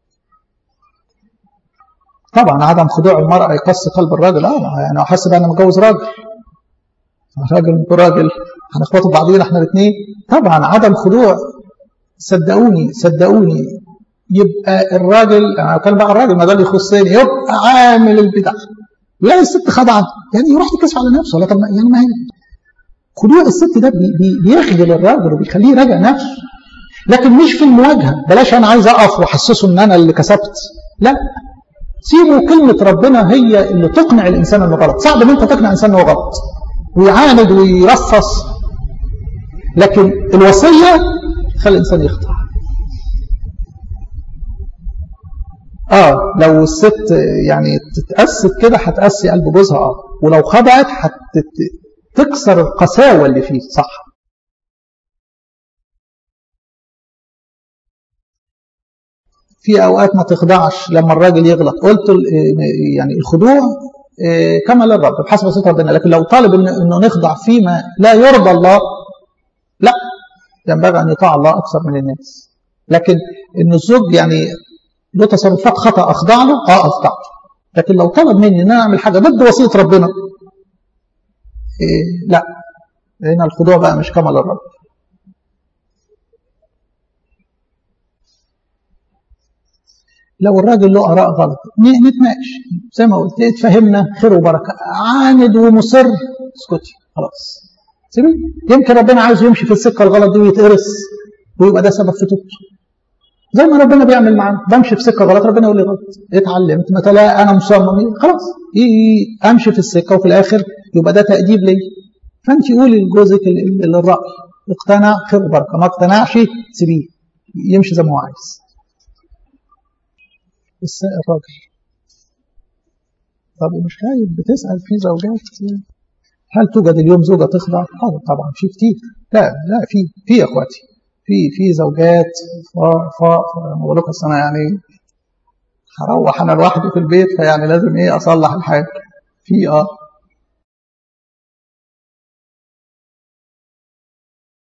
طبعا عدم خضوع المرأة يقص قلب الراجل اه يعني احس بقى انا متجوز راجل راجل راجل هنخبطوا بعضينا احنا الاثنين طبعا عدم خضوع صدقوني صدقوني يبقى الراجل انا كان بقى الراجل ما ده اللي يخصني يبقى عامل البدع لا الست خضعت يعني يروح يكشف على نفسه ولا طب يعني ما هي خضوع الست ده بي بي بيخجل الراجل وبيخليه يراجع نفسه لكن مش في المواجهه بلاش انا عايز اقف واحسسه ان انا اللي كسبت لا سيبوا كلمة ربنا هي اللي تقنع الإنسان أنه غلط صعب أن أنت تقنع إنسان أنه غلط ويعاند ويرفص لكن الوصية خلي الإنسان يخطأ آه لو الست يعني تتأسد كده هتأسي قلب جوزها آه ولو خضعت هتكسر القساوة اللي فيه صح في اوقات ما تخضعش لما الراجل يغلط قلت يعني الخضوع كما للرب بحسب وصيه ربنا لكن لو طالب انه نخضع فيما لا يرضى الله لا ينبغي ان يطاع الله اكثر من الناس لكن ان الزوج يعني له تصرفات خطا اخضع له اه اخضع له لكن لو طلب مني ان انا اعمل حاجه ضد وصيه ربنا إيه لا هنا الخضوع بقى مش كما للرب لو الراجل له اراء غلط نتناقش زي ما قلت اتفهمنا خير وبركه عاند ومصر اسكتي خلاص سيبي يمكن ربنا عاوز يمشي في السكه الغلط دي ويتقرص ويبقى ده سبب في توبته زي ما ربنا بيعمل معانا بمشي في سكه غلط ربنا يقول لي غلط اتعلمت متى لا انا مصمم خلاص امشي في السكه وفي الاخر يبقى ده تاديب لي فانت قولي لجوزك الراي اقتنع خير وبركه ما اقتنعش سيبيه يمشي زي ما هو عايز الراجل طب ومش خايف بتسأل في زوجات هل توجد اليوم زوجة تخضع؟ اه طبعا في كتير لا لا في في يا اخواتي في في زوجات ف ف بقول لكم انا يعني هروح انا لوحدي في البيت فيعني لازم ايه اصلح الحاجه في اه